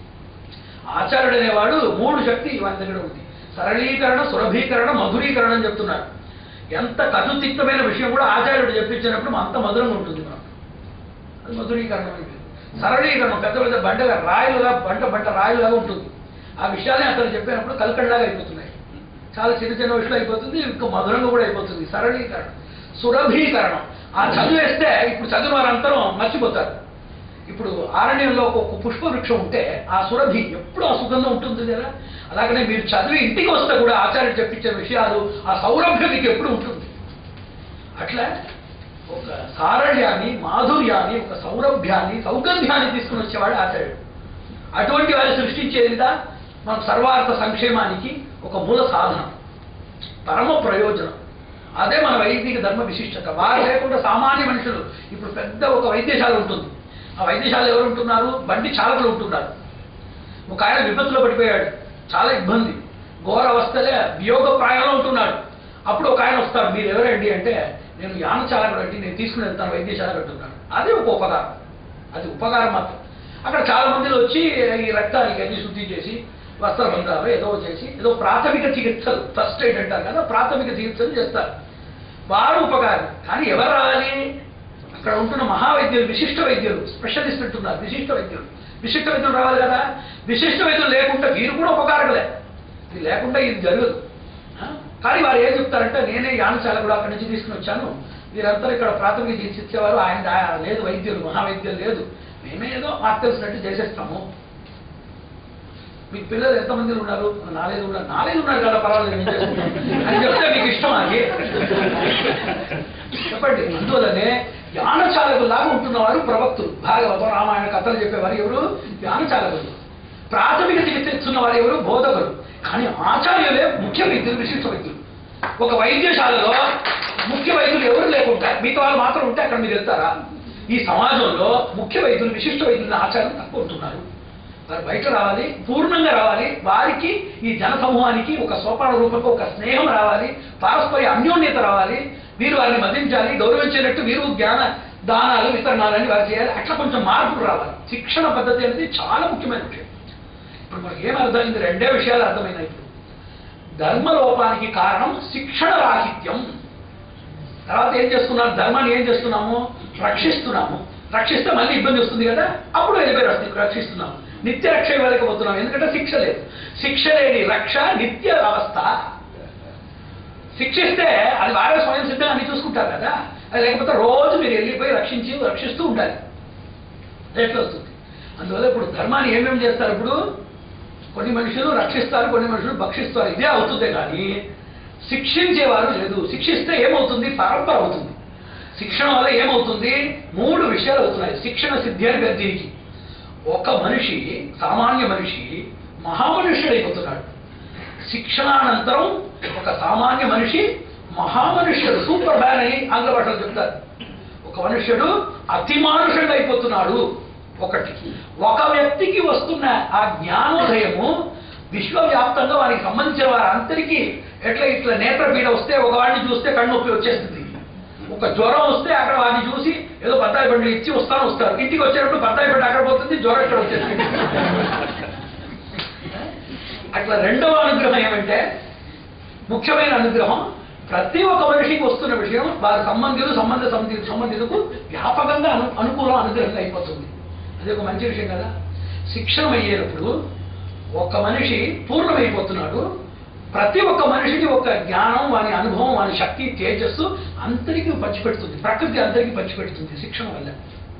A: ఆచార్యుడు అనేవాడు మూడు శక్తి వాని దగ్గర ఉంది సరళీకరణ సురభీకరణ మధురీకరణ అని చెప్తున్నారు ఎంత కటుతిక్తమైన విషయం కూడా ఆచార్యుడు చెప్పించినప్పుడు అంత మధురంగా ఉంటుంది మనకు అది మధురీకరణం అని పేరు. సరళీకరణం పెద్ద పెద్ద బండగా రాయలుగా బంట బంట రాయలుగా ఉంటుంది ఆ విషయాన్ని అతను చెప్పినప్పుడు కలకడలాగా అయిపోతున్నాయి చాలా చిన్న చిన్న విషయాలు అయిపోతుంది ఇంకా మధురంగా కూడా అయిపోతుంది సరళీకరణం సురభీకరణం ఆ చదివేస్తే ఇప్పుడు చదివిన వారందరం మర్చిపోతారు ఇప్పుడు ఆరణ్యంలో ఒక పుష్ప వృక్షం ఉంటే ఆ సురభి ఎప్పుడు ఆ సుగంధం ఉంటుంది కదా అలాగనే మీరు చదివి ఇంటికి వస్తే కూడా ఆచార్యుడు చెప్పించే విషయాలు ఆ సౌరభ్యం మీకు ఎప్పుడు ఉంటుంది అట్లా ఒక సారళ్యాన్ని మాధుర్యాన్ని ఒక సౌరభ్యాన్ని సౌగంధ్యాన్ని తీసుకుని వచ్చేవాడు ఆచార్యుడు అటువంటి వారు సృష్టించేదిదా మన సర్వార్థ సంక్షేమానికి ఒక మూల సాధనం పరమ ప్రయోజనం అదే మన వైదిక ధర్మ విశిష్టత వారు లేకుండా సామాన్య మనుషులు ఇప్పుడు పెద్ద ఒక వైద్యశాల ఉంటుంది ఆ వైద్యశాల ఎవరు ఉంటున్నారు బండి చాలకులు ఉంటున్నారు ఒక ఆయన విపత్తులో పడిపోయాడు చాలా ఇబ్బంది ఘోర అవస్థలే వియోగ ప్రాయంలో ఉంటున్నాడు అప్పుడు ఒక ఆయన వస్తాడు మీరు ఎవరండి అంటే నేను యాన చాలకుడు అండి నేను తీసుకుని వెళ్తాను వైద్యశాల కట్టున్నాను అదే ఒక ఉపకారం అది ఉపకారం మాత్రం అక్కడ చాలా మంది వచ్చి ఈ రక్తానికి అన్ని శుద్ధి చేసి వస్త్రబంధాలు ఏదో చేసి ఏదో ప్రాథమిక చికిత్సలు ఫస్ట్ ఎయిడ్ అంటారు కదా ప్రాథమిక చికిత్సలు చేస్తారు వారు ఉపకారం కానీ ఎవరు రావాలి అక్కడ ఉంటున్న మహావైద్యులు విశిష్ట వైద్యులు స్పెషలిస్ట్ ఉంటున్నారు విశిష్ట వైద్యులు విశిష్ట వైద్యులు రావాలి కదా విశిష్ట వైద్యులు లేకుండా వీరు కూడా ఉపకారకులే ఇది లేకుండా ఇది జరగదు ఆ? కానీ వారు ఏం చెప్తారంటే నేనే యానశాల కూడా అక్కడి నుంచి తీసుకుని వచ్చాను వీరందరూ ఇక్కడ ప్రాథమిక చికిత్స ఇచ్చేవారు ఆయన ఆయన లేదు వైద్యులు మహావైద్యులు లేదు మేమే ఏదో మాకు తెలిసినట్టు చేసేస్తాము మీకు పిల్లలు ఎంతమంది ఉన్నారు నాలుగు ఉన్నారు నాలుగు ఉన్నారు కదా పర్వాలేదు నేను చేసుకుంటాను అని చెప్తే మీకు ఇష్టం అది చెప్పండి అందువల్లనే యానచాలకులాగా ఉంటున్నవారు ప్రవక్తులు భాగవతం రామాయణ కథలు చెప్పేవారు ఎవరు యానచాలకులు ప్రాథమిక చికిత్స ఇస్తున్న వారు ఎవరు బోధకులు కానీ ఆచార్యులే ముఖ్య వైద్యులు విశిష్ట వైద్యులు ఒక వైద్యశాలలో ముఖ్య వైద్యులు ఎవరు లేకుండా మిగతా వాళ్ళు మాత్రం ఉంటే అక్కడ మీరు వెళ్తారా ఈ సమాజంలో ముఖ్య వైద్యులు విశిష్ట వైద్యులు ఆచార్యం తక్కువ ఉంటున్నారు వారు బయట రావాలి పూర్ణంగా రావాలి వారికి ఈ జన సమూహానికి ఒక సోపాన రూపంలో ఒక స్నేహం రావాలి పారస్పర్య అన్యోన్యత రావాలి వీరు వారిని మదించాలి గౌరవించేటట్టు వీరు జ్ఞాన దానాలు వితరణాలని వారు చేయాలి అట్లా కొంచెం మార్పులు రావాలి శిక్షణ పద్ధతి అనేది చాలా ముఖ్యమైన విషయం ఇప్పుడు మనకి ఏం అర్థమైంది రెండే విషయాలు అర్థమైనాయి ఇప్పుడు ధర్మలోపానికి కారణం శిక్షణ రాహిత్యం తర్వాత ఏం చేస్తున్నాం ధర్మాన్ని ఏం చేస్తున్నాము రక్షిస్తున్నాము రక్షిస్తే మళ్ళీ ఇబ్బంది వస్తుంది కదా అప్పుడు వెళ్ళిపోయి రక్షి- రక్షిస్తున్నాము నిత్య రక్ష ఇవ్వలేకపోతున్నాం ఎందుకంటే శిక్ష లేదు శిక్ష లేని రక్ష నిత్య అవస్థ శిక్షిస్తే అది వారే స్వయం సిద్ధంగా అన్ని చూసుకుంటారు కదా అది లేకపోతే రోజు మీరు వెళ్ళిపోయి రక్షించి రక్షిస్తూ ఉండాలి ఎట్లా వస్తుంది అందువల్ల ఇప్పుడు ధర్మాన్ని ఏమేమి చేస్తారు ఇప్పుడు కొన్ని మనుషులు రక్షిస్తారు కొన్ని మనుషులు భక్షిస్తారు ఇదే అవుతుంది కానీ శిక్షించేవారు లేదు శిక్షిస్తే ఏమవుతుంది పరంపర అవుతుంది శిక్షణ వల్ల ఏమవుతుంది మూడు విషయాలు అవుతున్నాయి శిక్షణ సిద్ధి అని పేరు దీనికి ఒక మనిషి సామాన్య మనిషి మహామనుష్యుడైపోతున్నాడు శిక్షణానంతరం ఒక సామాన్య మనిషి మహామనుష్యుడు సూపర్ మ్యాన్ అని ఆంగ్ల భాషలో చెప్తారు ఒక మనుష్యుడు అతి మానుషంగా అయిపోతున్నాడు ఒకటి ఒక వ్యక్తికి వస్తున్న ఆ జ్ఞానోదయము విశ్వవ్యాప్తంగా వారికి సంబంధించిన వారి అందరికీ ఎట్లా ఇట్లా నేత్రపీడ వస్తే ఒక వాడిని చూస్తే కన్ను నొప్పి వచ్చేస్తుంది ఒక జ్వరం వస్తే అక్కడ వాడిని చూసి ఏదో బత్తాయి పండు ఇచ్చి వస్తాను వస్తారు ఇంటికి వచ్చేటప్పుడు బత్తాయి పండు అక్కడ పోతుంది జ్వరం ఇక్కడ వచ్చేస్తుంది అట్లా రెండవ అనుగ్రహం ఏమంటే ముఖ్యమైన అనుగ్రహం ప్రతి ఒక్క మనిషికి వస్తున్న విషయం వారి సంబంధితులు సంబంధ సంబంధి సంబంధితులకు వ్యాపకంగా అను అనుకూలం అనుగ్రహంగా అయిపోతుంది అది ఒక మంచి విషయం కదా శిక్షణ అయ్యేటప్పుడు ఒక మనిషి పూర్ణమైపోతున్నాడు ప్రతి ఒక్క మనిషికి ఒక జ్ఞానం వాని అనుభవం వాని శక్తి తేజస్సు అందరికీ పంచిపెడుతుంది ప్రకృతి అందరికీ పంచిపెడుతుంది శిక్షణ వల్ల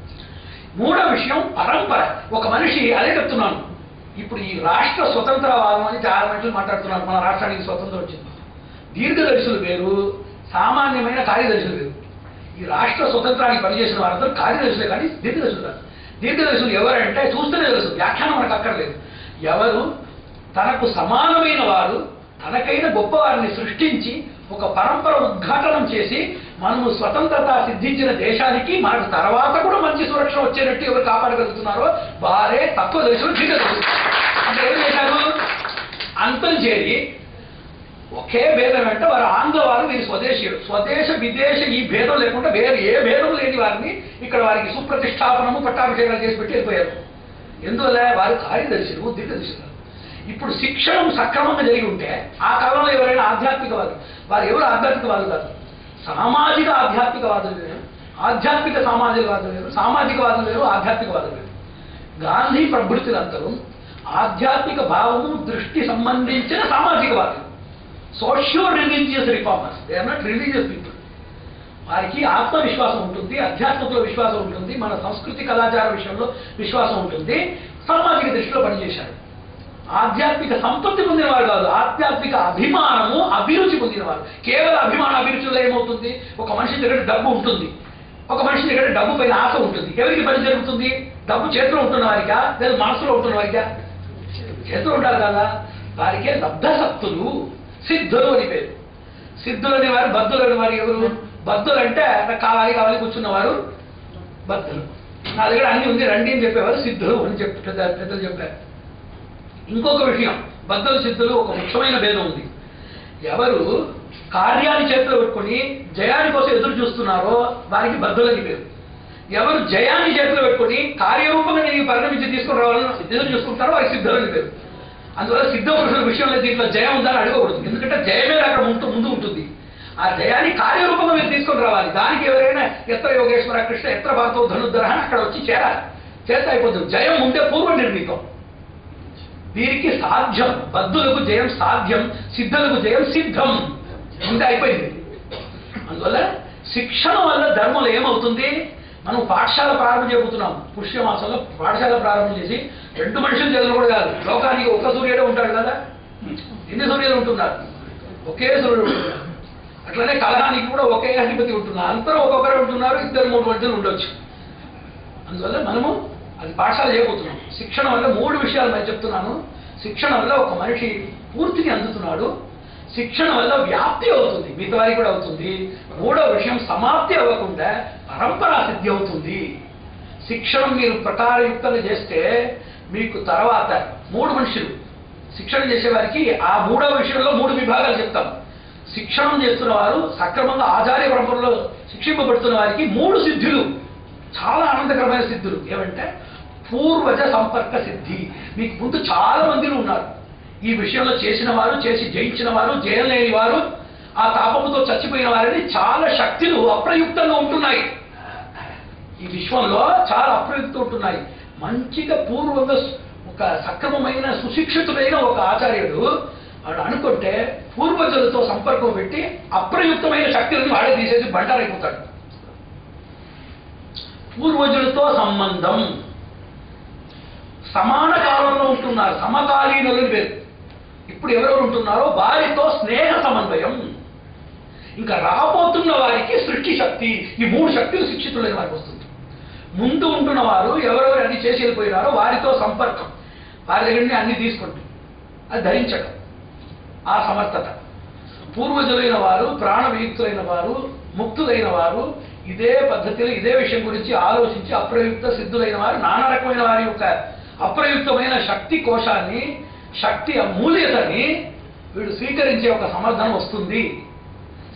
A: మూడో విషయం పరంపర ఒక మనిషి అదే చెప్తున్నాను ఇప్పుడు ఈ రాష్ట్ర స్వతంత్రవాదం అని చాలా మనుషులు మాట్లాడుతున్నారు మన రాష్ట్రానికి స్వతంత్రం వచ్చింది దీర్ఘదర్శులు వేరు సామాన్యమైన కార్యదర్శులు వేరు ఈ రాష్ట్ర స్వతంత్రానికి పనిచేసిన వారందరూ కార్యదర్శులే కానీ దీర్ఘదర్శులు కాదు దీర్ఘదర్శులు ఎవరంటే చూస్తూనే తెలుసు వ్యాఖ్యానం మనకు అక్కర్లేదు ఎవరు తనకు సమానమైన వారు తనకైన గొప్పవారిని సృష్టించి ఒక పరంపర ఉద్ఘాటనం చేసి మనము స్వతంత్రత సిద్ధించిన దేశానికి మనకు తర్వాత కూడా మంచి సురక్ష వచ్చేటట్టు ఎవరు కాపాడగలుగుతున్నారో వారే తక్కువ దర్శనం దీర్ఘదర్శులు అంటే ఏం చేశారు అంతం చేరి ఒకే భేదం అంటే వారు ఆంధ్ర వారు వీరు స్వదేశీయులు స్వదేశ విదేశ ఈ భేదం లేకుండా వేరే ఏ భేదం లేని వారిని ఇక్కడ వారికి సుప్రతిష్టాపనము పట్టాభిషేకాలు చేసి పెట్టి వెళ్ళిపోయారు ఎందువల్ల వారు కార్యదర్శులు దిగ్గదర్శులు ఇప్పుడు శిక్షణం సక్రమంగా జరిగి ఉంటే ఆ కాలంలో ఎవరైనా ఆధ్యాత్మికవాదులు వారు ఎవరు ఆధ్యాత్మికవాదులు కాదు సామాజిక ఆధ్యాత్మికవాదులు వేరు ఆధ్యాత్మిక సామాజికవాదులు వేరు సామాజికవాదులు వేరు ఆధ్యాత్మికవాదులు వేరు గాంధీ ప్రభృతులందరూ ఆధ్యాత్మిక భావము దృష్టి సంబంధించిన సామాజికవాదులు socio religious reformers they are not religious people వారికి ఆత్మవిశ్వాసం ఉంటుంది అధ్యాత్మకులో విశ్వాసం ఉంటుంది మన సంస్కృతి కళాచార విషయంలో విశ్వాసం ఉంటుంది సామాజిక దృష్టిలో పనిచేశారు ఆధ్యాత్మిక సంపత్తి పొందినవారు కాదు ఆధ్యాత్మిక అభిమానము అభిరుచి పొందినవారు కేవలం అభిమాన అభిరుచిలో ఏమవుతుంది ఒక మనిషి దగ్గర డబ్బు ఉంటుంది ఒక మనిషి దగ్గర డబ్బు పైన ఆశ ఉంటుంది ఎవరికి పని జరుగుతుంది డబ్బు చేతిలో ఉంటున్న వారికా లేదా మనసులో ఉంటున్న వారికా చేతులు ఉండాలి కదా వారికే లబ్ధసక్తులు సిద్ధులు అని పేరు సిద్ధులు అనేవారు బద్దులు అనేవారు ఎవరు బద్దులు అంటే నాకు కావాలి కావాలి కూర్చున్నవారు బద్దులు నా దగ్గర అన్ని ఉంది రండి అని చెప్పేవారు సిద్ధులు అని చెప్పి పెద్ద పెద్దలు చెప్పారు ఇంకొక విషయం బద్దలు సిద్ధులు ఒక ముఖ్యమైన భేదం ఉంది ఎవరు కార్యాన్ని చేతిలో పెట్టుకొని జయాని కోసం ఎదురు చూస్తున్నారో వారికి బద్దలని పేరు ఎవరు జయాన్ని చేతిలో పెట్టుకొని కార్యరూపంగా నేను పరిణమించి తీసుకుని రావాలని ఎదురు చూసుకుంటారో వారికి సిద్ధులని పేరు అందువల్ల సిద్ధ పురుషుల విషయంలో దీంట్లో జయం ఉందని అడగకూడదు ఎందుకంటే జయమే అక్కడ ముందు ముందు ఉంటుంది ఆ జయాన్ని కార్యరూపంగా మీరు తీసుకొని రావాలి దానికి ఎవరైనా ఎత్ర యోగేశ్వర కృష్ణ ఎత్ర భారతో ధనుద్ధర అని అక్కడ వచ్చి చేరాలి చేస్తే అయిపోతుంది జయం ఉంటే పూర్వ నిర్ణీతం వీరికి సాధ్యం బద్ధులకు జయం సాధ్యం సిద్ధులకు జయం సిద్ధం ముందే అయిపోయింది అందువల్ల శిక్షణ వల్ల ధర్మంలో ఏమవుతుంది మనం పాఠశాల ప్రారంభం చేయబోతున్నాం పుష్యమాసంలో పాఠశాల ప్రారంభం చేసి రెండు మనుషులు చదువు కూడా కాదు లోకానికి ఒక సూర్యుడే ఉంటాడు కదా ఎన్ని సూర్యులు ఉంటున్నారు ఒకే సూర్యుడు ఉంటున్నారు అట్లనే కలహానికి కూడా ఒకే అధిపతి ఉంటున్నారు అందరూ ఒక్కొక్కరే ఉంటున్నారు ఇద్దరు మూడు మనుషులు ఉండొచ్చు అందువల్ల మనము అది పాఠశాల చేయబోతున్నాం శిక్షణ వల్ల మూడు విషయాలు నేను చెప్తున్నాను శిక్షణ వల్ల ఒక మనిషి పూర్తిని అందుతున్నాడు శిక్షణ వల్ల వ్యాప్తి అవుతుంది మిగతా వారికి కూడా అవుతుంది మూడో విషయం సమాప్తి అవ్వకుండా పరంపరా సిద్ధి అవుతుంది శిక్షణ మీరు ప్రకారయుక్తంగా చేస్తే మీకు తర్వాత మూడు మనుషులు శిక్షణ చేసేవారికి ఆ మూడో విషయంలో మూడు విభాగాలు చెప్తాం శిక్షణం చేస్తున్న వారు సక్రమంగా ఆచార్య పరంపరలో శిక్షింపబడుతున్న వారికి మూడు సిద్ధులు చాలా ఆనందకరమైన సిద్ధులు ఏమంటే పూర్వజ సంపర్క సిద్ధి మీకు ముందు చాలా మందిలో ఉన్నారు ఈ విషయంలో చేసిన వారు చేసి జయించిన వారు జయలేని వారు ఆ తాపముతో చచ్చిపోయిన వారిని చాలా శక్తులు అప్రయుక్తంగా ఉంటున్నాయి ఈ విశ్వంలో చాలా అప్రయుక్తం ఉంటున్నాయి మంచిగా పూర్వంగా సు- ఒక సక్రమమైన సుశిక్షితుడైన ఒక ఆచార్యుడు వాడు అనుకుంటే పూర్వజులతో సంపర్కం పెట్టి అప్రయుక్తమైన శక్తులను వాడే తీసేసి బంటారైపోతాడు పూర్వజులతో సంబంధం సమాన కాలంలో ఉంటున్నారు సమకాలీనులు పేరు ఇప్పుడు ఎవరెవరు ఉంటున్నారో వారితో స్నేహ సమన్వయం ఇంకా రాబోతున్న వారికి సృష్టి శక్తి ఈ మూడు శక్తులు శిక్షితులైన వారికి వస్తుంది ముందు ఉంటున్న వారు ఎవరెవరు అన్ని చేసి వెళ్ళిపోయినారో వారితో సంపర్కం వారి దగ్గర నుండి అన్ని తీసుకుంటాం అది ధరించడం ఆ సమర్థత పూర్వజులైన వారు ప్రాణవియుక్తులైన వారు ముక్తులైన వారు ఇదే పద్ధతిలో ఇదే విషయం గురించి ఆలోచించి అప్రయుక్త సిద్ధులైన వారు నానా రకమైన వారి యొక్క అప్రయుక్తమైన శక్తి కోశాన్ని శక్తి అమూల్యతని వీడు స్వీకరించే ఒక సమర్థన వస్తుంది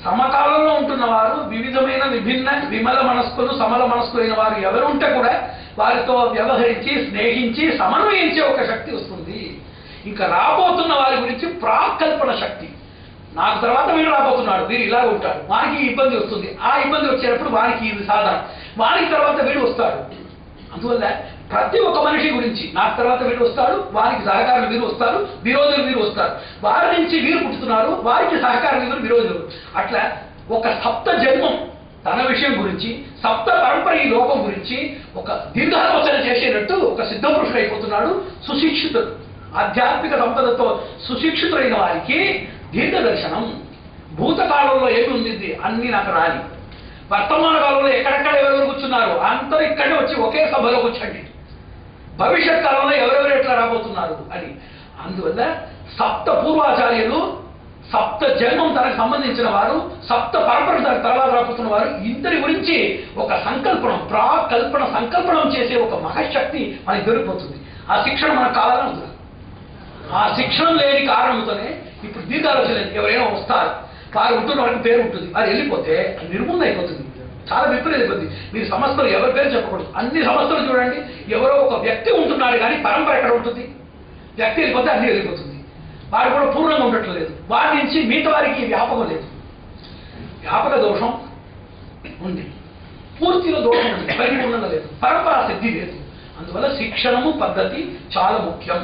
A: సమకాలంలో ఉంటున్న వారు వివిధమైన విభిన్న విమల మనస్కులు సమల మనస్కులైన వారు ఎవరు ఉంటే కూడా వారితో వ్యవహరించి స్నేహించి సమన్వయించే ఒక శక్తి వస్తుంది ఇంకా రాబోతున్న వారి గురించి ప్రాకల్పన శక్తి నాకు తర్వాత వీడు రాబోతున్నాడు వీరు ఇలా ఉంటాడు వారికి ఈ ఇబ్బంది వస్తుంది ఆ ఇబ్బంది వచ్చేటప్పుడు వారికి ఇది సాధన వారికి తర్వాత వీడు వస్తాడు అందువల్ల ప్రతి ఒక్క మనిషి గురించి నాకు తర్వాత వీడు వస్తాడు వారికి సహకారులు వీరు వస్తారు విరోధులు వీరు వస్తారు వారి నుంచి వీరు పుట్టుతున్నారు వారికి సహకారం వీరు విరోధులు అట్లా ఒక సప్త జన్మం తన విషయం గురించి సప్త పరంపర ఈ లోకం గురించి ఒక దీర్ఘాలోచన చేసేటట్టు ఒక సిద్ధ పురుషుడు అయిపోతున్నాడు సుశిక్షితుడు ఆధ్యాత్మిక సంపదతో సుశిక్షితులైన వారికి దీర్ఘదర్శనం భూతకాలంలో ఏమి ఉంది అన్ని నాకు రాలి వర్తమాన కాలంలో ఎక్కడెక్కడ ఎవరెవరు కూర్చున్నారు అందరూ ఇక్కడే వచ్చి ఒకే సభలో కూర్చోండి భవిష్యత్ కాలంలో ఎవరెవరు ఎట్లా రాబోతున్నారు అని అందువల్ల సప్త పూర్వాచార్యులు సప్త జన్మం తనకు సంబంధించిన వారు సప్త పరంపర తనకు తర్వాత రాబోతున్న వారు ఇంతటి గురించి ఒక సంకల్పనం ప్రాకల్పన సంకల్పనం చేసే ఒక మహాశక్తి మనకి దొరికిపోతుంది ఆ శిక్షణ మనకు కావాలని ఉంటుంది ఆ శిక్షణ లేని కారణంతోనే ఇప్పుడు దీర్ఘాలోచన లేదు. ఎవరైనా వస్తారు వారు ఉంటున్న వారికి పేరు ఉంటుంది వారు వెళ్ళిపోతే అది నిర్మూలన అయిపోతుంది చాలా విపరీత అయిపోతుంది మీరు సంస్థలు ఎవరి పేరు చెప్పకూడదు అన్ని సంస్థలు చూడండి ఎవరో ఒక వ్యక్తి ఉంటున్నాడు కానీ పరంపర ఎక్కడ ఉంటుంది వ్యక్తి వెళ్ళిపోతే అన్ని వెళ్ళిపోతుంది వారు కూడా పూర్ణంగా ఉండట్లేదు వారి నుంచి మిగతా వారికి వ్యాపకం లేదు వ్యాపక దోషం ఉంది పూర్తిగా దోషం ఉంది పరిపూర్ణంగా లేదు పరంపరా సిద్ధి లేదు అందువల్ల శిక్షణము పద్ధతి చాలా ముఖ్యం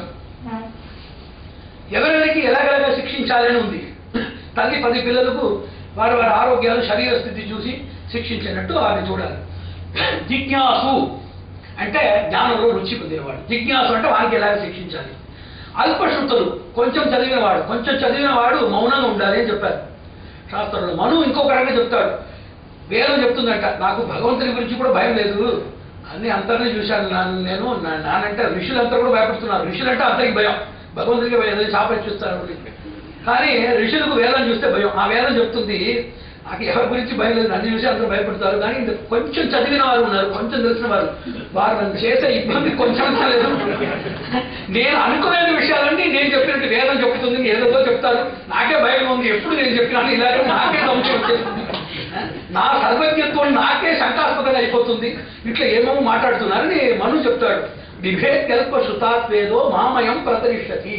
A: ఎవరెవరికి ఎలాగెలాగా శిక్షించాలని ఉంది తల్లి పది పిల్లలకు వారి వారి ఆరోగ్యాలు శరీర స్థితి చూసి శిక్షించినట్టు వారిని చూడాలి జిజ్ఞాసు అంటే జ్ఞానంలో రుచి పొందినవాడు జిజ్ఞాసు అంటే వారికి ఎలాగ శిక్షించాలి అల్పశృతులు కొంచెం చదివినవాడు కొంచెం చదివినవాడు మౌనంగా ఉండాలి అని చెప్పారు శాస్త్రంలో మను ఇంకొక రకంగా చెప్తాడు వేదం చెప్తుందంట నాకు భగవంతుని గురించి కూడా భయం లేదు అన్ని అంతర్ని చూశాను నా- నేను నా- నానంటే ఋషులంతా కూడా భయపడుతున్నారు ఋషులంటే అంతరికి భయం భగవంతుడికి భయం ఏదో చాప చూస్తారు కానీ ఋషులకు వేదం చూస్తే భయం ఆ వేదం చెప్తుంది నాకు ఎవరి గురించి భయం లేదు అన్ని చూసి అందరూ భయపడతారు కానీ ఇంత కొంచెం చదివిన వారు ఉన్నారు కొంచెం తెలిసిన వారు వారు నన్ను చేసే ఇబ్బంది కొంచెం లేదు నేను అనుకునే విషయాలన్నీ నేను చెప్పినట్టు వేదం చెప్తుంది ఏదో చెప్తారు నాకే భయం ఉంది ఎప్పుడు నేను చెప్పినాను ఇలాగే నాకే సంశయం వచ్చేస్తుంది నా సర్వజ్ఞత్వం నాకే శంకాస్పదంగా అయిపోతుంది ఇట్లా ఏమేమో మాట్లాడుతున్నారని మను చెప్తాడు విభేద్యల్ప శృతాత్వేదో మామయం ప్రతరిష్టతి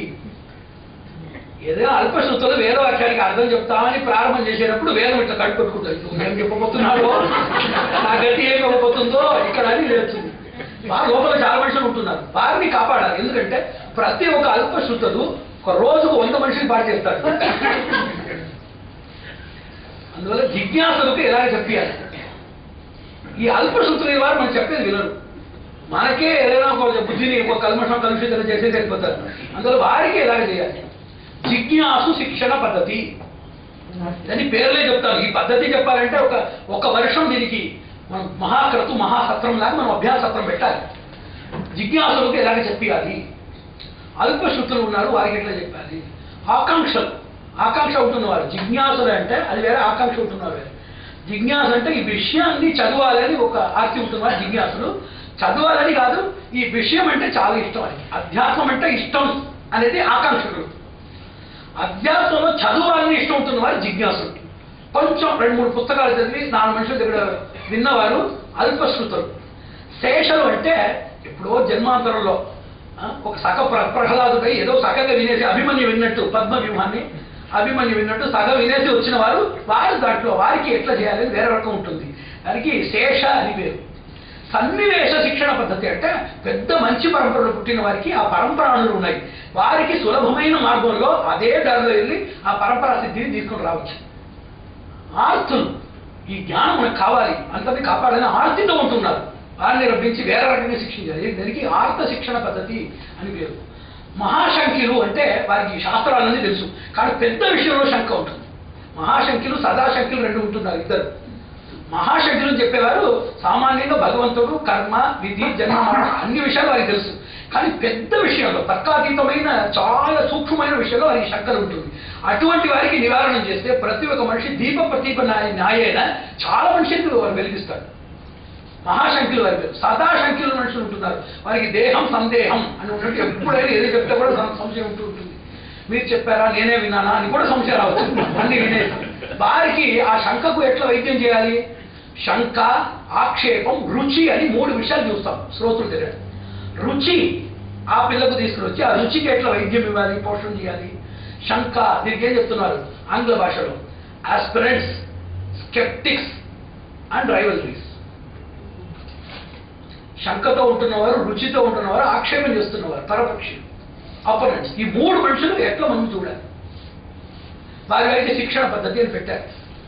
A: ఏదైనా అల్పశృతులు వేద వాక్యానికి అర్థం చెప్తామని ప్రారంభం చేసేటప్పుడు వేదం ఇట్లా కట్టుకొట్టుకుంటుంది నువ్వేం చెప్పబోతున్నాడో నా గతి ఏం చెప్పబోతుందో ఇక్కడ అని లేస్తుంది వారి లోపల చాలా మనుషులు ఉంటున్నారు వారిని కాపాడాలి ఎందుకంటే ప్రతి ఒక్క అల్పశృతులు ఒక రోజుకు వంద మనిషిని పాటు చేస్తాడు అందువల్ల జిజ్ఞాసులకు ఎలా చెప్పాలి ఈ అల్పశృతులు వారు మనం చెప్పేది వినరు మనకే ఏదైనా ఒక బుద్ధిని ఒక కల్మషం కలుషితం చేసే సరిపోతారు అందువల్ల వారికి ఎలాగ చేయాలి జిజ్ఞాసు శిక్షణ పద్ధతి దాని పేర్లే చెప్తాను ఈ పద్ధతి చెప్పాలంటే ఒక ఒక వర్షం దీనికి మనం మహాక్రతు మహాసత్రం లాగా మనం అభ్యాసత్రం పెట్టాలి జిజ్ఞాసులకు ఎలాగ చెప్పాలి అల్పశృతులు ఉన్నారు వారికి ఎట్లా చెప్పాలి ఆకాంక్షలు ఆకాంక్ష ఉంటున్నవారు జిజ్ఞాసులు అంటే అది వేరే ఆకాంక్ష ఉంటున్నారు వేరే జిజ్ఞాస అంటే ఈ విషయాన్ని చదవాలని ఒక ఆర్తి ఉంటున్నారు జిజ్ఞాసులు చదవాలని కాదు ఈ విషయం అంటే చాలా ఇష్టం అని అధ్యాత్మం అంటే ఇష్టం అనేది ఆకాంక్షకులు అధ్యాత్మంలో చదవాలని ఇష్టం ఉంటున్న వారు జిజ్ఞాసులు కొంచెం రెండు మూడు పుస్తకాలు చదివి నాలుగు మనుషుల దగ్గర విన్నవారు అల్పశ్రుతులు శేషలు అంటే ఎప్పుడో జన్మాంతరంలో ఆ, ఒక సగ ప్ర- ప్రహ్లాదుడై ఏదో సగంగా వినేసి అభిమన్యు విన్నట్టు పద్మ వ్యూహాన్ని అభిమన్యు విన్నట్టు సగం వినేసి వచ్చిన వారు వారు దాంట్లో వారికి ఎట్లా చేయాలని వేరే రకం ఉంటుంది దానికి శేష అని పేరు సన్నివేశ శిక్షణ పద్ధతి అంటే పెద్ద మంచి పరంపరలో పుట్టిన వారికి ఆ పరంపరాలు ఉన్నాయి వారికి సులభమైన మార్గంలో అదే దారిలో వెళ్ళి ఆ పరంపరా సిద్ధిని తీసుకొని రావచ్చు ఆర్తులు ఈ జ్ఞానం మనకు కావాలి అంతది కాపాడని ఆర్తితో ఉంటున్నారు వారిని రప్పించి వేరే రకంగా శిక్షించాలి దానికి ఆర్త శిక్షణ పద్ధతి అని పేరు మహాశంఖ్యులు అంటే వారికి శాస్త్రాలన్నీ తెలుసు కానీ పెద్ద విషయంలో శంక ఉంటుంది మహాశంఖ్యులు సదాశంఖ్యులు రెండు ఉంటున్నారు ఇద్దరు మహాశంఖ్యులు చెప్పేవారు సామాన్యంగా భగవంతుడు కర్మ విధి జన్మ మరణ అన్ని విషయాలు వారికి తెలుసు కానీ పెద్ద విషయంలో తర్కాతీతమైన చాలా సూక్ష్మమైన విషయంలో వారికి శంకలు ఉంటుంది అటువంటి వారికి నివారణ చేస్తే ప్రతి ఒక్క మనిషి దీప ప్రతీప న్యాయ న్యాయేన చాలా మనిషిని వారు వెలిగిస్తాడు మహాశంఖ్యులు వారి పేరు సదాశంఖ్యులు మనుషులు ఉంటున్నారు వారికి దేహం సందేహం అని ఉన్నట్టు ఎప్పుడైనా ఏదో చెప్తే కూడా సం- సంశయం ఉంటూ ఉంటుంది మీరు చెప్పారా నేనే విన్నానా అని కూడా సంశయం రావచ్చు అన్ని వినేసి వారికి ఆ శంకకు ఎట్లా వైద్యం చేయాలి శంక ఆక్షేపం రుచి అని మూడు విషయాలు చూస్తాం శ్రోతులు దగ్గర రుచి ఆ పిల్లకు తీసుకుని వచ్చి ఆ రుచికి ఎట్లా వైద్యం ఇవ్వాలి పోషణ చేయాలి శంక దీనికి ఏం చెప్తున్నారు ఆంగ్ల భాషలో ఆస్పిరెంట్స్ స్కెప్టిక్స్ అండ్ రైవలరీస్ శంకతో ఉంటున్నవారు రుచితో ఉంటున్నవారు ఆక్షేపం చేస్తున్నవారు పరపక్షి అపోనెంట్స్ ఈ మూడు మనుషులు ఎట్లా మనం చూడాలి వారి వారికి శిక్షణ పద్ధతి అని పెట్టారు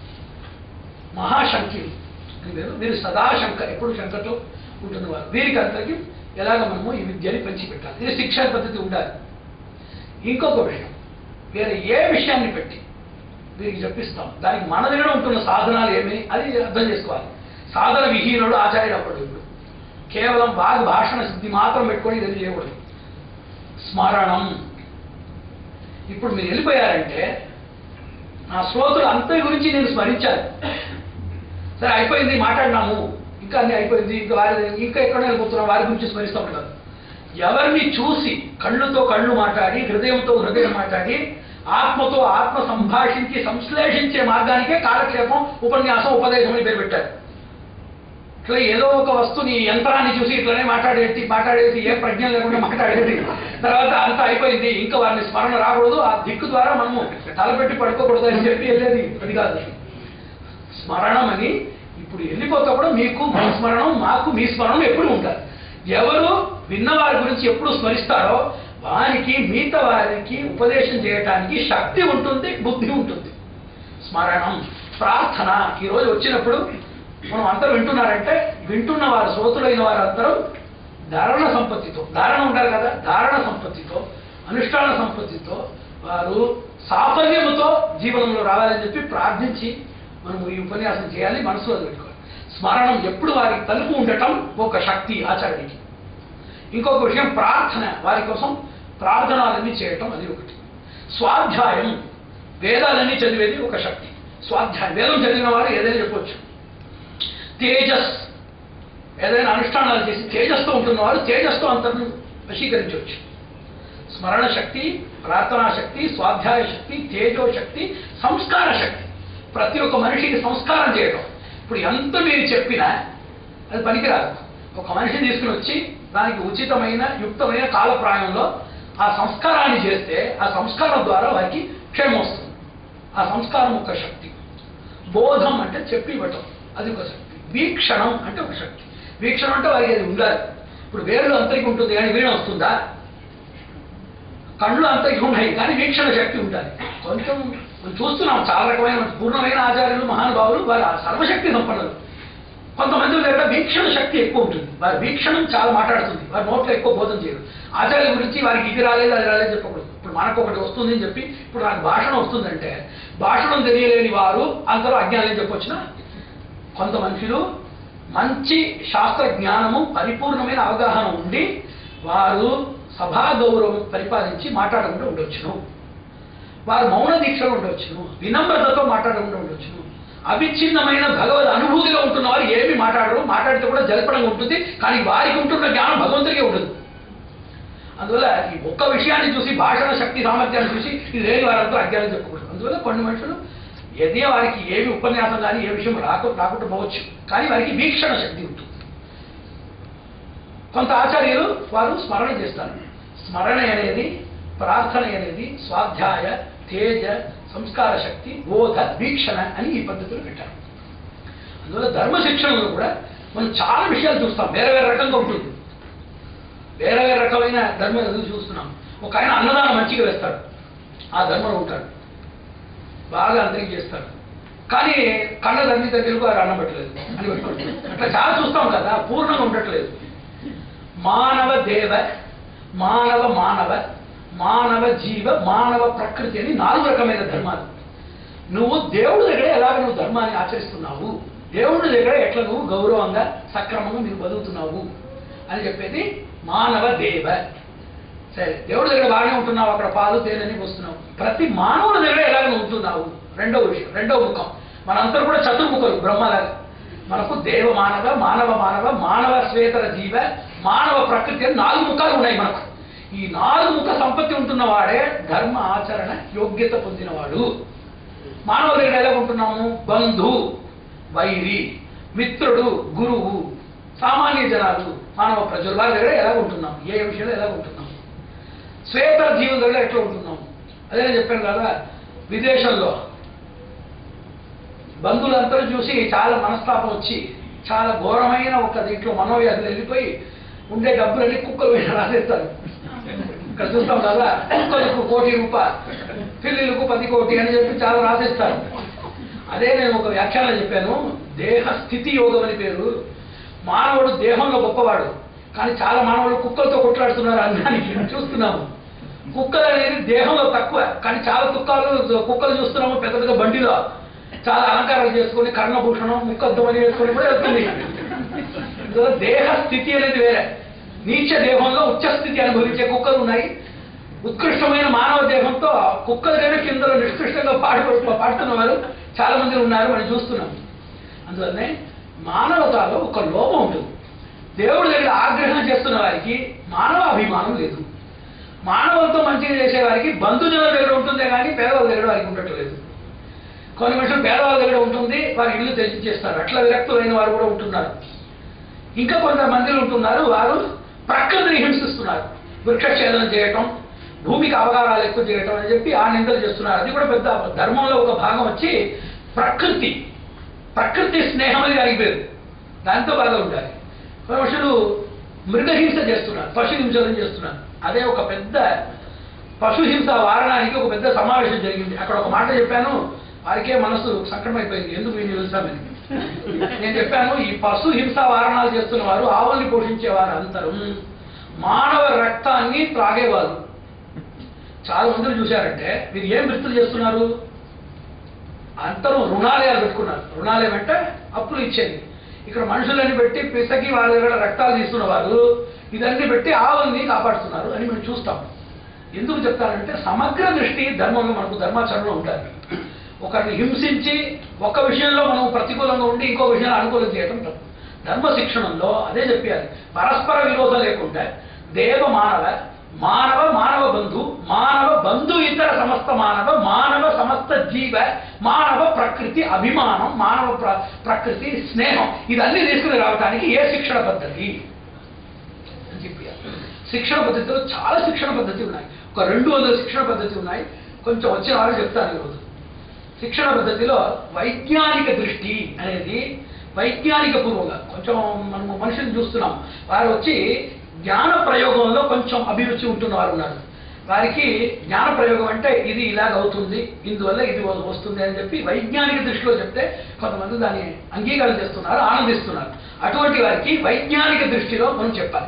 A: మహాశంఖ్యులు అని పేరు వీరు సదాశంక ఎప్పుడు శంకతో ఉంటున్నవారు వీరికి అందరికీ ఎలాగ మనము ఈ విద్యని పంచిపెట్టాలి ఇది శిక్షణ పద్ధతి ఉండాలి ఇంకొక విషయం వేరే ఏ విషయాన్ని పెట్టి వీరికి చెప్పిస్తాం దానికి మన దగ్గర ఉంటున్న సాధనాలు ఏమి అది అర్థం చేసుకోవాలి సాధన విహీనుడు ఆచార్యుడు అప్పుడు ఇప్పుడు కేవలం వాగ్ భాషణ సిద్ధి మాత్రం పెట్టుకొని ఇది చేయకూడదు స్మరణం ఇప్పుడు మీరు వెళ్ళిపోయారంటే నా శ్రోతులు అంతటి గురించి నేను స్మరించాను సరే అయిపోయింది మాట్లాడినాము ఇంకా అన్ని అయిపోయింది ఇంకా వారి ఇంకా ఎక్కడ వెళ్ళిపోతున్నాం వారి గురించి స్మరిస్తూ ఉంటారు ఎవరిని చూసి కళ్ళుతో కళ్ళు మాట్లాడి హృదయంతో హృదయం మాట్లాడి ఆత్మతో ఆత్మ సంభాషించి సంశ్లేషించే మార్గానికే కాలక్షేపం ఉపన్యాసం ఉపదేశం అని పేరు పెట్టారు ఇట్లా ఏదో ఒక వస్తుని యంత్రాన్ని చూసి ఇట్లనే మాట్లాడేది మాట్లాడేది ఏ ప్రజ్ఞ లేకుండా మాట్లాడేది తర్వాత అంతా అయిపోయింది ఇంకా వారిని స్మరణ రాకూడదు ఆ దిక్కు ద్వారా మనము తలపెట్టి పడుకోకూడదు అని చెప్పి వెళ్ళేది అది కాదు స్మరణం అని ఇప్పుడు వెళ్ళిపోతప్పుడు మీకు మీ స్మరణం మాకు మీ స్మరణం ఎప్పుడు ఉంటారు ఎవరు విన్నవారి గురించి ఎప్పుడు స్మరిస్తారో వారికి మిగతా వారికి ఉపదేశం చేయటానికి శక్తి ఉంటుంది బుద్ధి ఉంటుంది స్మరణం ప్రార్థన ఈరోజు వచ్చినప్పుడు మనం అందరూ వింటున్నారంటే వింటున్న వారు శ్రోతులైన వారందరూ ధారణ సంపత్తితో ధారణ ఉండాలి కదా ధారణ సంపత్తితో అనుష్ఠాన సంపత్తితో వారు సాఫల్యముతో జీవనంలో రావాలని చెప్పి ప్రార్థించి మనం ఈ ఉపన్యాసం చేయాలి మనసులో పెట్టుకోవాలి స్మరణం ఎప్పుడు వారికి తలుపు ఉండటం ఒక శక్తి ఆచార్యుడికి ఇంకొక విషయం ప్రార్థన వారి కోసం ప్రార్థనలన్నీ చేయటం అది ఒకటి స్వాధ్యాయం వేదాలన్నీ చదివేది ఒక శక్తి స్వాధ్యాయం వేదం చదివిన వారు ఏదైనా చెప్పొచ్చు తేజస్ ఏదైనా అనుష్ఠానాలు చేసి తేజస్తో ఉంటున్న వారు తేజస్తో అంతను వశీకరించవచ్చు స్మరణ శక్తి ప్రార్థనా శక్తి స్వాధ్యాయ శక్తి తేజో శక్తి సంస్కార శక్తి ప్రతి ఒక్క మనిషికి సంస్కారం చేయడం ఇప్పుడు ఎంత మీరు చెప్పినా అది పనికిరాదు ఒక మనిషిని తీసుకుని వచ్చి దానికి ఉచితమైన యుక్తమైన కాలప్రాయంలో ఆ సంస్కారాన్ని చేస్తే ఆ సంస్కారం ద్వారా వారికి క్షేమం వస్తుంది ఆ సంస్కారం ఒక శక్తి బోధం అంటే చెప్పి ఇవ్వటం అది ఒక శక్తి వీక్షణం అంటే ఒక శక్తి వీక్షణం అంటే వారికి అది ఉండాలి ఇప్పుడు వేరులో అంతరికి ఉంటుంది కానీ వీణ వస్తుందా కళ్ళు అంతరికి ఉన్నాయి కానీ వీక్షణ శక్తి ఉండాలి కొంచెం మనం చూస్తున్నాం చాలా రకమైన పూర్ణమైన ఆచార్యులు మహానుభావులు వారి ఆ సర్వశక్తి సంపన్నులు కొంతమంది దగ్గర వీక్షణ శక్తి ఎక్కువ ఉంటుంది వారి వీక్షణం చాలా మాట్లాడుతుంది వారి నోట్లో ఎక్కువ బోధన చేయరు ఆచార్యుల గురించి వారికి ఇది రాలేదు అది రాలేదు చెప్పకూడదు ఇప్పుడు మనకు ఒకటి వస్తుంది అని చెప్పి ఇప్పుడు నాకు భాషణం వస్తుందంటే భాషణం తెలియలేని వారు అందరూ అజ్ఞానం చెప్పొచ్చిన కొంత మనుషులు మంచి శాస్త్ర జ్ఞానము పరిపూర్ణమైన అవగాహన ఉండి వారు సభా గౌరవం పరిపాలించి మాట్లాడకుండా ఉండొచ్చును వారు మౌన దీక్షలో ఉండవచ్చును వినమ్రతతో మాట్లాడకుండా ఉండొచ్చును అవిచ్ఛిన్నమైన భగవద్ అనుభూతిలో ఉంటున్న వారు ఏమి మాట్లాడరు మాట్లాడితే కూడా జలపడంగా ఉంటుంది కానీ వారికి ఉంటున్న జ్ఞానం భగవంతుడికే ఉండదు అందువల్ల ఈ ఒక్క విషయాన్ని చూసి భాషణ శక్తి సామర్థ్యాన్ని చూసి ఇది లేని వారంతా అజ్ఞానం చెప్పకూడదు అందువల్ల కొన్ని మనుషులు ఏదే వారికి ఏమి ఉపన్యాసం కానీ ఏ విషయం రాక రాకుండా పోవచ్చు కానీ వారికి వీక్షణ శక్తి ఉంటుంది కొంత ఆచార్యులు వారు స్మరణ చేస్తారు స్మరణ అనేది ప్రార్థన అనేది స్వాధ్యాయ తేజ సంస్కార శక్తి బోధ వీక్షణ అని ఈ పద్ధతులు పెట్టారు అందువల్ల ధర్మ శిక్షణలో కూడా మనం చాలా విషయాలు చూస్తాం వేరే వేరే రకంగా ఉంటుంది వేరే వేరే రకమైన ధర్మ ఎదురు చూస్తున్నాం ఒక ఆయన అన్నదానం మంచిగా వేస్తాడు ఆ ధర్మంలో ఉంటాడు బాగా అంతరికి చేస్తాడు కానీ కళ్ళ తండ్రి దగ్గరకు వారు అన్నం పెట్టలేదు అని పెట్టుకుంటాడు అట్లా చాలా చూస్తాం కదా పూర్ణంగా ఉండట్లేదు మానవ దేవ మానవ మానవ మానవ జీవ మానవ ప్రకృతి అని నాలుగు రకమైన ధర్మాలు నువ్వు దేవుడి దగ్గర ఎలాగ నువ్వు ధర్మాన్ని ఆచరిస్తున్నావు దేవుడి దగ్గర ఎట్లా నువ్వు గౌరవంగా సక్రమంగా నువ్వు బతుకుతున్నావు అని చెప్పేది మానవ దేవ సరే దేవుడి దగ్గర బాగానే ఉంటున్నావు అక్కడ పాలు తేనెని వస్తున్నావు ప్రతి మానవుడి దగ్గర ఎలాగ నువ్వు ఉంటున్నావు రెండవ విషయం రెండవ ముఖం మనందరూ కూడా చతుర్ముఖులు బ్రహ్మలాగా మనకు దేవ మానవ మానవ మానవ మానవ శ్వేతర జీవ మానవ ప్రకృతి అని నాలుగు ముఖాలు ఉన్నాయి మనకు ఈ నాలుగు ముఖ సంపత్తి ఉంటున్నవాడే ధర్మ ఆచరణ యోగ్యత పొందినవాడు మానవుల దగ్గర ఎలా ఉంటున్నాము బంధు వైరి మిత్రుడు గురువు సామాన్య జనాలు మానవ ప్రజలు వారి దగ్గర ఎలా ఉంటున్నాం ఏ విషయంలో ఎలా ఉంటున్నాం శ్వేత జీవుల దగ్గర ఎట్లా ఉంటున్నాం అదే నేను చెప్పాను కదా విదేశంలో బంధువులందరూ చూసి చాలా మనస్తాపం వచ్చి చాలా ఘోరమైన ఒక దీంట్లో మనోవ్యాధులు వెళ్ళిపోయి ఉండే డబ్బులన్నీ కుక్కలు వేసి రాసేస్తారు ఇక్కడ చూస్తాం కదా కుక్కలకు కోటి రూపాయలు పిల్లులకు పది కోటి అని చెప్పి చాలా రాసేస్తారు అదే నేను ఒక వ్యాఖ్యానం చెప్పాను దేహ స్థితి యోగం అని పేరు మానవుడు దేహంలో గొప్పవాడు కానీ చాలా మానవులు కుక్కలతో కొట్లాడుతున్నారు అన్నానికి చూస్తున్నాము కుక్కలు అనేది దేహంలో తక్కువ కానీ చాలా కుక్కలు కుక్కలు చూస్తున్నాము పెద్ద పెద్ద బండిలో చాలా అలంకారాలు చేసుకొని కర్ణభూషణం ముక్కద్దమని వేసుకొని కూడా వెళ్తుంది ఇందులో దేహ స్థితి అనేది వేరే నీచ దేహంలో ఉచ్చ స్థితి అనుభవించే కుక్కలు ఉన్నాయి ఉత్కృష్టమైన మానవ దేహంతో కుక్కల కంటే కింద నిష్కృష్టంగా పాడు పాడుతున్న వారు చాలా మంది ఉన్నారు మనం చూస్తున్నాం అందువల్లనే మానవతలో ఒక లోపం ఉంటుంది దేవుడి దగ్గర ఆగ్రహం చేస్తున్న వారికి మానవ అభిమానం లేదు మానవులతో మంచిగా చేసే వారికి బంధుజనుల దగ్గర ఉంటుందే కానీ పేదవాళ్ళ దగ్గర వారికి ఉండట్లేదు కొన్ని మనుషులు పేదవాళ్ళ దగ్గర ఉంటుంది వారి ఇల్లు తెచ్చిచ్చేస్తారు అట్లా విరక్తులైన వారు కూడా ఉంటున్నారు ఇంకా కొంతమంది ఉంటున్నారు వారు ప్రకృతిని హింసిస్తున్నారు వృక్షఛేదనం చేయటం భూమికి అవగాహాలు ఎక్కువ చేయటం అని చెప్పి ఆ నిందలు చేస్తున్నారు అది కూడా పెద్ద ధర్మంలో ఒక భాగం వచ్చి ప్రకృతి ప్రకృతి స్నేహం అనేది ఆగిపోయారు దాంతో బాగా ఉండాలి కొన్ని మనుషులు మృగహింస చేస్తున్నారు పశు హింసలను చేస్తున్నారు అదే ఒక పెద్ద పశు హింస వారణానికి ఒక పెద్ద సమావేశం జరిగింది అక్కడ ఒక మాట చెప్పాను వారికే మనసు సంకటం అయిపోయింది ఎందుకు నేను నిలుస్తామని నేను చెప్పాను ఈ పశు హింస వారణాలు చేస్తున్న వారు ఆవుల్ని పోషించేవారు అంతరం మానవ రక్తాన్ని త్రాగేవారు చాలా మందిని చూశారంటే మీరు ఏం వృత్తులు చేస్తున్నారు అంతరం రుణాలయాలు పెట్టుకున్నారు రుణాలయం అంటే అప్పులు ఇచ్చేది ఇక్కడ మనుషులని పెట్టి పిసకి వాళ్ళ దగ్గర రక్తాలు తీస్తున్న వారు ఇదన్నీ పెట్టి ఆవుల్ని కాపాడుతున్నారు అని మనం చూస్తాం ఎందుకు చెప్తారంటే సమగ్ర దృష్టి ధర్మంలో మనకు ధర్మాచరణలో ఉండాలి ఒకరిని హింసించి ఒక విషయంలో మనం ప్రతికూలంగా ఉండి ఇంకో విషయంలో అనుకూలం చేయడం తప్పు ధర్మ శిక్షణంలో అదే చెప్పారు పరస్పర విరోధం లేకుండా దేవ మానవ మానవ మానవ బంధు మానవ బంధు ఇతర సమస్త మానవ మానవ సమస్త జీవ మానవ ప్రకృతి అభిమానం మానవ ప్ర- ప్రకృతి స్నేహం ఇదన్నీ తీసుకుని రావడానికి ఏ శిక్షణ పద్ధతి అని చెప్పారు శిక్షణ పద్ధతిలో చాలా శిక్షణ పద్ధతి ఉన్నాయి ఒక రెండు వందల శిక్షణ పద్ధతి ఉన్నాయి కొంచెం వచ్చిన వారు చెప్తాను ఈరోజు శిక్షణ పద్ధతిలో వైజ్ఞానిక దృష్టి అనేది వైజ్ఞానిక పూర్వంగా కొంచెం మనము మనుషులు చూస్తున్నాం వారు వచ్చి జ్ఞాన ప్రయోగంలో కొంచెం అభిరుచి ఉంటున్న వారు ఉన్నారు వారికి జ్ఞాన ప్రయోగం అంటే ఇది ఇలాగ అవుతుంది ఇందువల్ల ఇది వస్తుంది అని చెప్పి వైజ్ఞానిక దృష్టిలో చెప్తే కొంతమంది దాన్ని అంగీకారం చేస్తున్నారు ఆనందిస్తున్నారు అటువంటి వారికి వైజ్ఞానిక దృష్టిలో మనం చెప్పాలి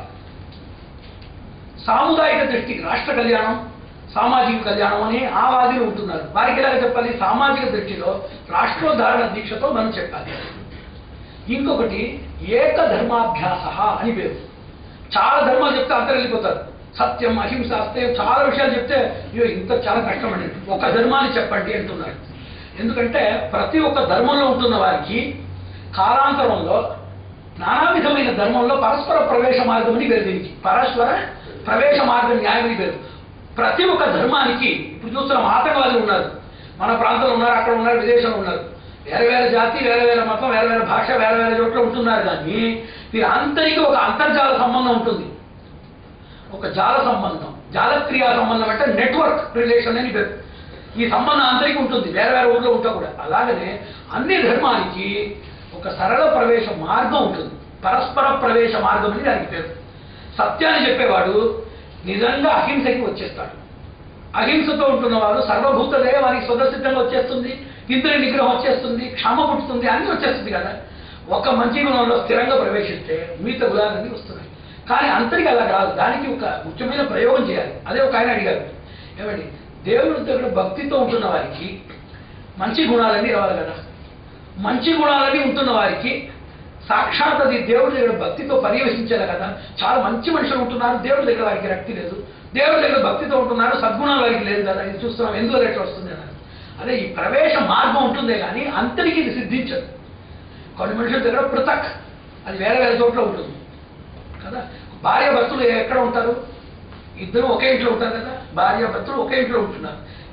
A: సాముదాయిక దృష్టి రాష్ట్ర కళ్యాణం సామాజిక కళ్యాణం అని ఆ వాదిని ఉంటున్నారు వారికి ఎలా చెప్పాలి సామాజిక దృష్టిలో రాష్ట్రోద్ధారణ దీక్షతో మనం చెప్పాలి ఇంకొకటి ఏక ధర్మాభ్యాస అని పేరు చాలా ధర్మాలు చెప్తే అందరు వెళ్ళిపోతారు సత్యం అహింస అస్తేయం చాలా విషయాలు చెప్తే అయ్యో ఇంత చాలా కష్టమండి ఒక ధర్మాన్ని చెప్పండి అంటున్నారు ఎందుకంటే ప్రతి ఒక్క ధర్మంలో ఉంటున్న వారికి కాలాంతరంలో నానా విధమైన ధర్మంలో పరస్పర ప్రవేశ మార్గం అని పేరు దీనికి పరస్పర ప్రవేశ మార్గం న్యాయం అని పేరు ప్రతి ఒక్క ధర్మానికి ఇప్పుడు చూస్తున్నాం ఆతంకవాదులు ఉన్నారు మన ప్రాంతంలో ఉన్నారు అక్కడ ఉన్నారు విదేశంలో ఉన్నారు వేరే వేరే జాతి వేరే వేరే మతం వేరే వేరే భాష వేరే వేరే చోట్ల ఉంటున్నారు కానీ వీరందరికీ ఒక అంతర్జాల సంబంధం ఉంటుంది ఒక జాల సంబంధం జాలక్రియా సంబంధం అంటే నెట్వర్క్ రిలేషన్ అని పేరు ఈ సంబంధం అందరికీ ఉంటుంది వేరే వేరే ఊర్లో ఉంటా కూడా అలాగనే అన్ని ధర్మానికి ఒక సరళ ప్రవేశ మార్గం ఉంటుంది పరస్పర ప్రవేశ మార్గం అని దానికి పేరు సత్యాన్ని చెప్పేవాడు నిజంగా అహింసకి వచ్చేస్తాడు అహింసతో ఉంటున్నవాడు సర్వభూతదే వారికి స్వతసిద్ధంగా వచ్చేస్తుంది ఇంద్రియ నిగ్రహం వచ్చేస్తుంది క్షమ పుట్టుతుంది అన్నీ వచ్చేస్తుంది కదా ఒక మంచి గుణంలో స్థిరంగా ప్రవేశిస్తే మిగతా గుణాలన్నీ వస్తున్నాయి కానీ అంతరికి అలా కాదు దానికి ఒక ముఖ్యమైన ప్రయోగం చేయాలి అదే ఒక ఆయన అడిగారు ఏమండి దేవుడి దగ్గర భక్తితో ఉంటున్న వారికి మంచి గుణాలన్నీ రావాలి కదా మంచి గుణాలన్నీ ఉంటున్న వారికి సాక్షాత్ అది దేవుడి దగ్గర భక్తితో పర్యవేశించాలి కదా చాలా మంచి మనుషులు ఉంటున్నారు దేవుడి దగ్గర వారికి రక్తి లేదు దేవుడి దగ్గర భక్తితో ఉంటున్నారు సద్గుణాలు వారికి లేదు కదా ఇది చూస్తున్నాం ఎందువల్ల ఎట్లా వస్తుంది అన్నారు అదే ఈ ప్రవేశ మార్గం ఉంటుందే కానీ అంతరికి ఇది సిద్ధించదు కొన్ని మనుషుల దగ్గర పృథక్ అది వేరే వేరే చోట్ల ఉంటుంది కదా భార్య భర్తలు ఎక్కడ ఉంటారు ఇద్దరు ఒకే ఇంట్లో ఉంటారు కదా భార్య భర్తలు ఒకే ఇంట్లో ఉంటున్నారు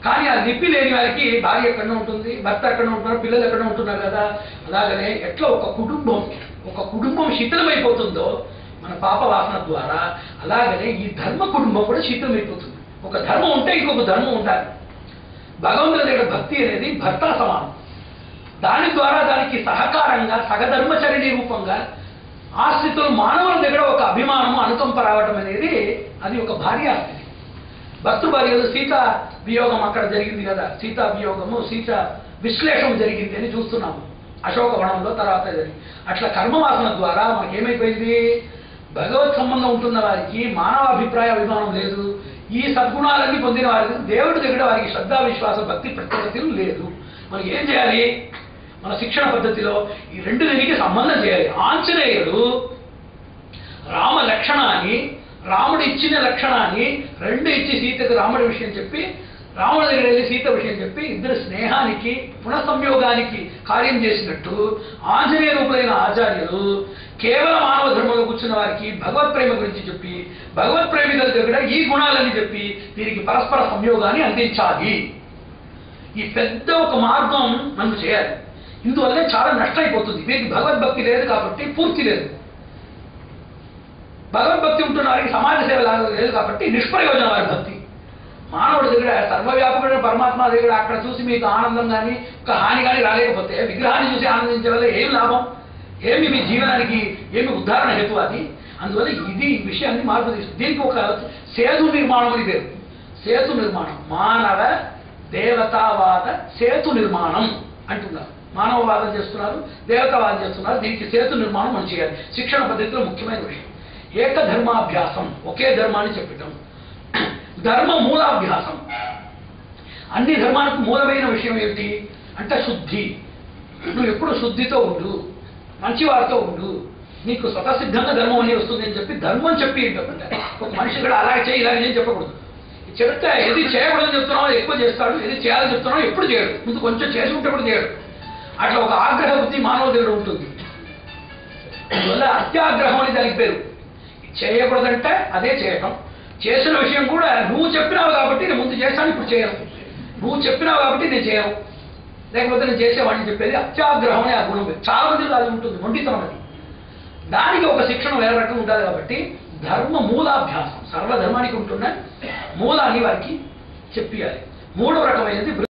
A: కానీ ఆ లిపి లేని వారికి భార్య ఎక్కడ ఉంటుంది భర్త ఎక్కడ ఉంటున్నారు పిల్లలు ఎక్కడ ఉంటున్నారు కదా అలాగనే ఎట్లా ఒక కుటుంబం ఒక కుటుంబం శిథిలమైపోతుందో మన పాప వాసన ద్వారా అలాగనే ఈ ధర్మ కుటుంబం కూడా శిథిలమైపోతుంది ఒక ధర్మం ఉంటే ఇంకొక ధర్మం ఉండాలి భగవంతుడి దగ్గర భక్తి అనేది భర్త సమానం దాని ద్వారా దానికి సహకారంగా సగధర్మచరణి రూపంగా ఆ స్థితిలో మానవుల దగ్గర ఒక అభిమానము అనుకంప రావటం అనేది అది ఒక భార్య స్థితి భక్తు భార్యలు సీత వియోగం అక్కడ జరిగింది కదా సీతా వియోగము సీత విశ్లేషం జరిగింది అని చూస్తున్నాము అశోకవనంలో తర్వాత జరిగింది అట్లా కర్మవాసన ద్వారా మనకి ఏమైపోయింది భగవత్ సంబంధం ఉంటున్న వారికి మానవ అభిప్రాయ అభిమానం లేదు ఈ సద్గుణాలన్నీ పొందిన వారికి దేవుడి దగ్గర వారికి శ్రద్ధా విశ్వాస భక్తి ప్రత్యేకతలు లేదు మనకి ఏం చేయాలి మన శిక్షణ పద్ధతిలో ఈ రెండు దీనికి సంబంధం చేయాలి ఆంజనేయుడు రామ లక్షణాన్ని రాముడు ఇచ్చిన లక్షణాన్ని రెండు ఇచ్చి సీతకు రాముడి విషయం చెప్పి రాముడి దగ్గర వెళ్ళి సీత విషయం చెప్పి ఇద్దరు స్నేహానికి పునఃసంయోగానికి కార్యం చేసినట్టు ఆంజనేయ రూపులైన ఆచార్యులు కేవలం మానవ ధర్మంలో కూర్చున్న వారికి భగవత్ ప్రేమ గురించి చెప్పి భగవత్ ప్రేమికుల దగ్గర ఈ గుణాలని చెప్పి వీరికి పరస్పర సంయోగాన్ని అందించాలి ఈ పెద్ద ఒక మార్గం మనకు చేయాలి ఇందువల్లే చాలా నష్టం అయిపోతుంది వీరికి భగవద్భక్తి లేదు కాబట్టి పూర్తి లేదు భగవద్భక్తి ఉంటున్న వారికి సమాజ సేవ లాగా లేదు కాబట్టి నిష్ప్రయోజన వారి భక్తి మానవుడి దగ్గర సర్వవ్యాపకుడైన పరమాత్మ దగ్గర అక్కడ చూసి మీకు ఆనందం కానీ ఒక హాని కానీ రాలేకపోతే విగ్రహాన్ని చూసి ఆనందించే వల్ల ఏం లాభం ఏమి మీ జీవనానికి ఏమి ఉదాహరణ హేతు అది అందువల్ల ఇది ఈ విషయాన్ని మార్పు తీస్తుంది దీనికి ఒక సేతు నిర్మాణం అని పేరు సేతు నిర్మాణం మానవ దేవతావాద సేతు నిర్మాణం అంటున్నారు మానవవాదం చేస్తున్నారు దేవతావాదం చేస్తున్నారు దీనికి సేతు నిర్మాణం మనం చేయాలి శిక్షణ పద్ధతిలో ముఖ్యమైన విషయం ఏకధర్మాభ్యాసం ఒకే ధర్మాన్ని చెప్పటం ధర్మ మూలాభ్యాసం అన్ని ధర్మాలకు మూలమైన విషయం ఏమిటి అంటే శుద్ధి నువ్వు ఎప్పుడు శుద్ధితో ఉండు మంచివారితో ఉండు నీకు స్వతసిద్ధంగా ధర్మం అనేది వస్తుంది అని చెప్పి ధర్మం చెప్పి ఏంటంటే ఒక మనిషి కూడా అలాగే చేయి ఇలాగే చేయి చెప్పకూడదు చెప్తే ఏది చేయకూడదని చెప్తున్నావో ఎక్కువ చేస్తాడు ఏది చేయాలని చెప్తున్నావో ఎప్పుడు చేయడు ముందు కొంచెం చేసి ఉంటే కూడా చేయడు అట్లా ఒక ఆగ్రహ బుద్ధి మానవ దగ్గర ఉంటుంది అందువల్ల అత్యాగ్రహం అని దానికి పేరు చేయకూడదంటే అదే చేయటం చేసిన విషయం కూడా నువ్వు చెప్పినావు కాబట్టి నేను ముందు చేస్తాను ఇప్పుడు చేయను నువ్వు చెప్పినావు కాబట్టి నేను చేయను లేకపోతే నేను చేసేవాడిని చెప్పేది అత్యాగ్రహం అనే ఆ గుణం చాలా మందిలో అది ఉంటుంది మొండితనం అది దానికి ఒక శిక్షణ వేరే రకంగా ఉంటుంది కాబట్టి ధర్మ మూలాభ్యాసం సర్వధర్మానికి ఉంటున్న మూలాన్ని వారికి చెప్పియాలి మూడో రకమైనది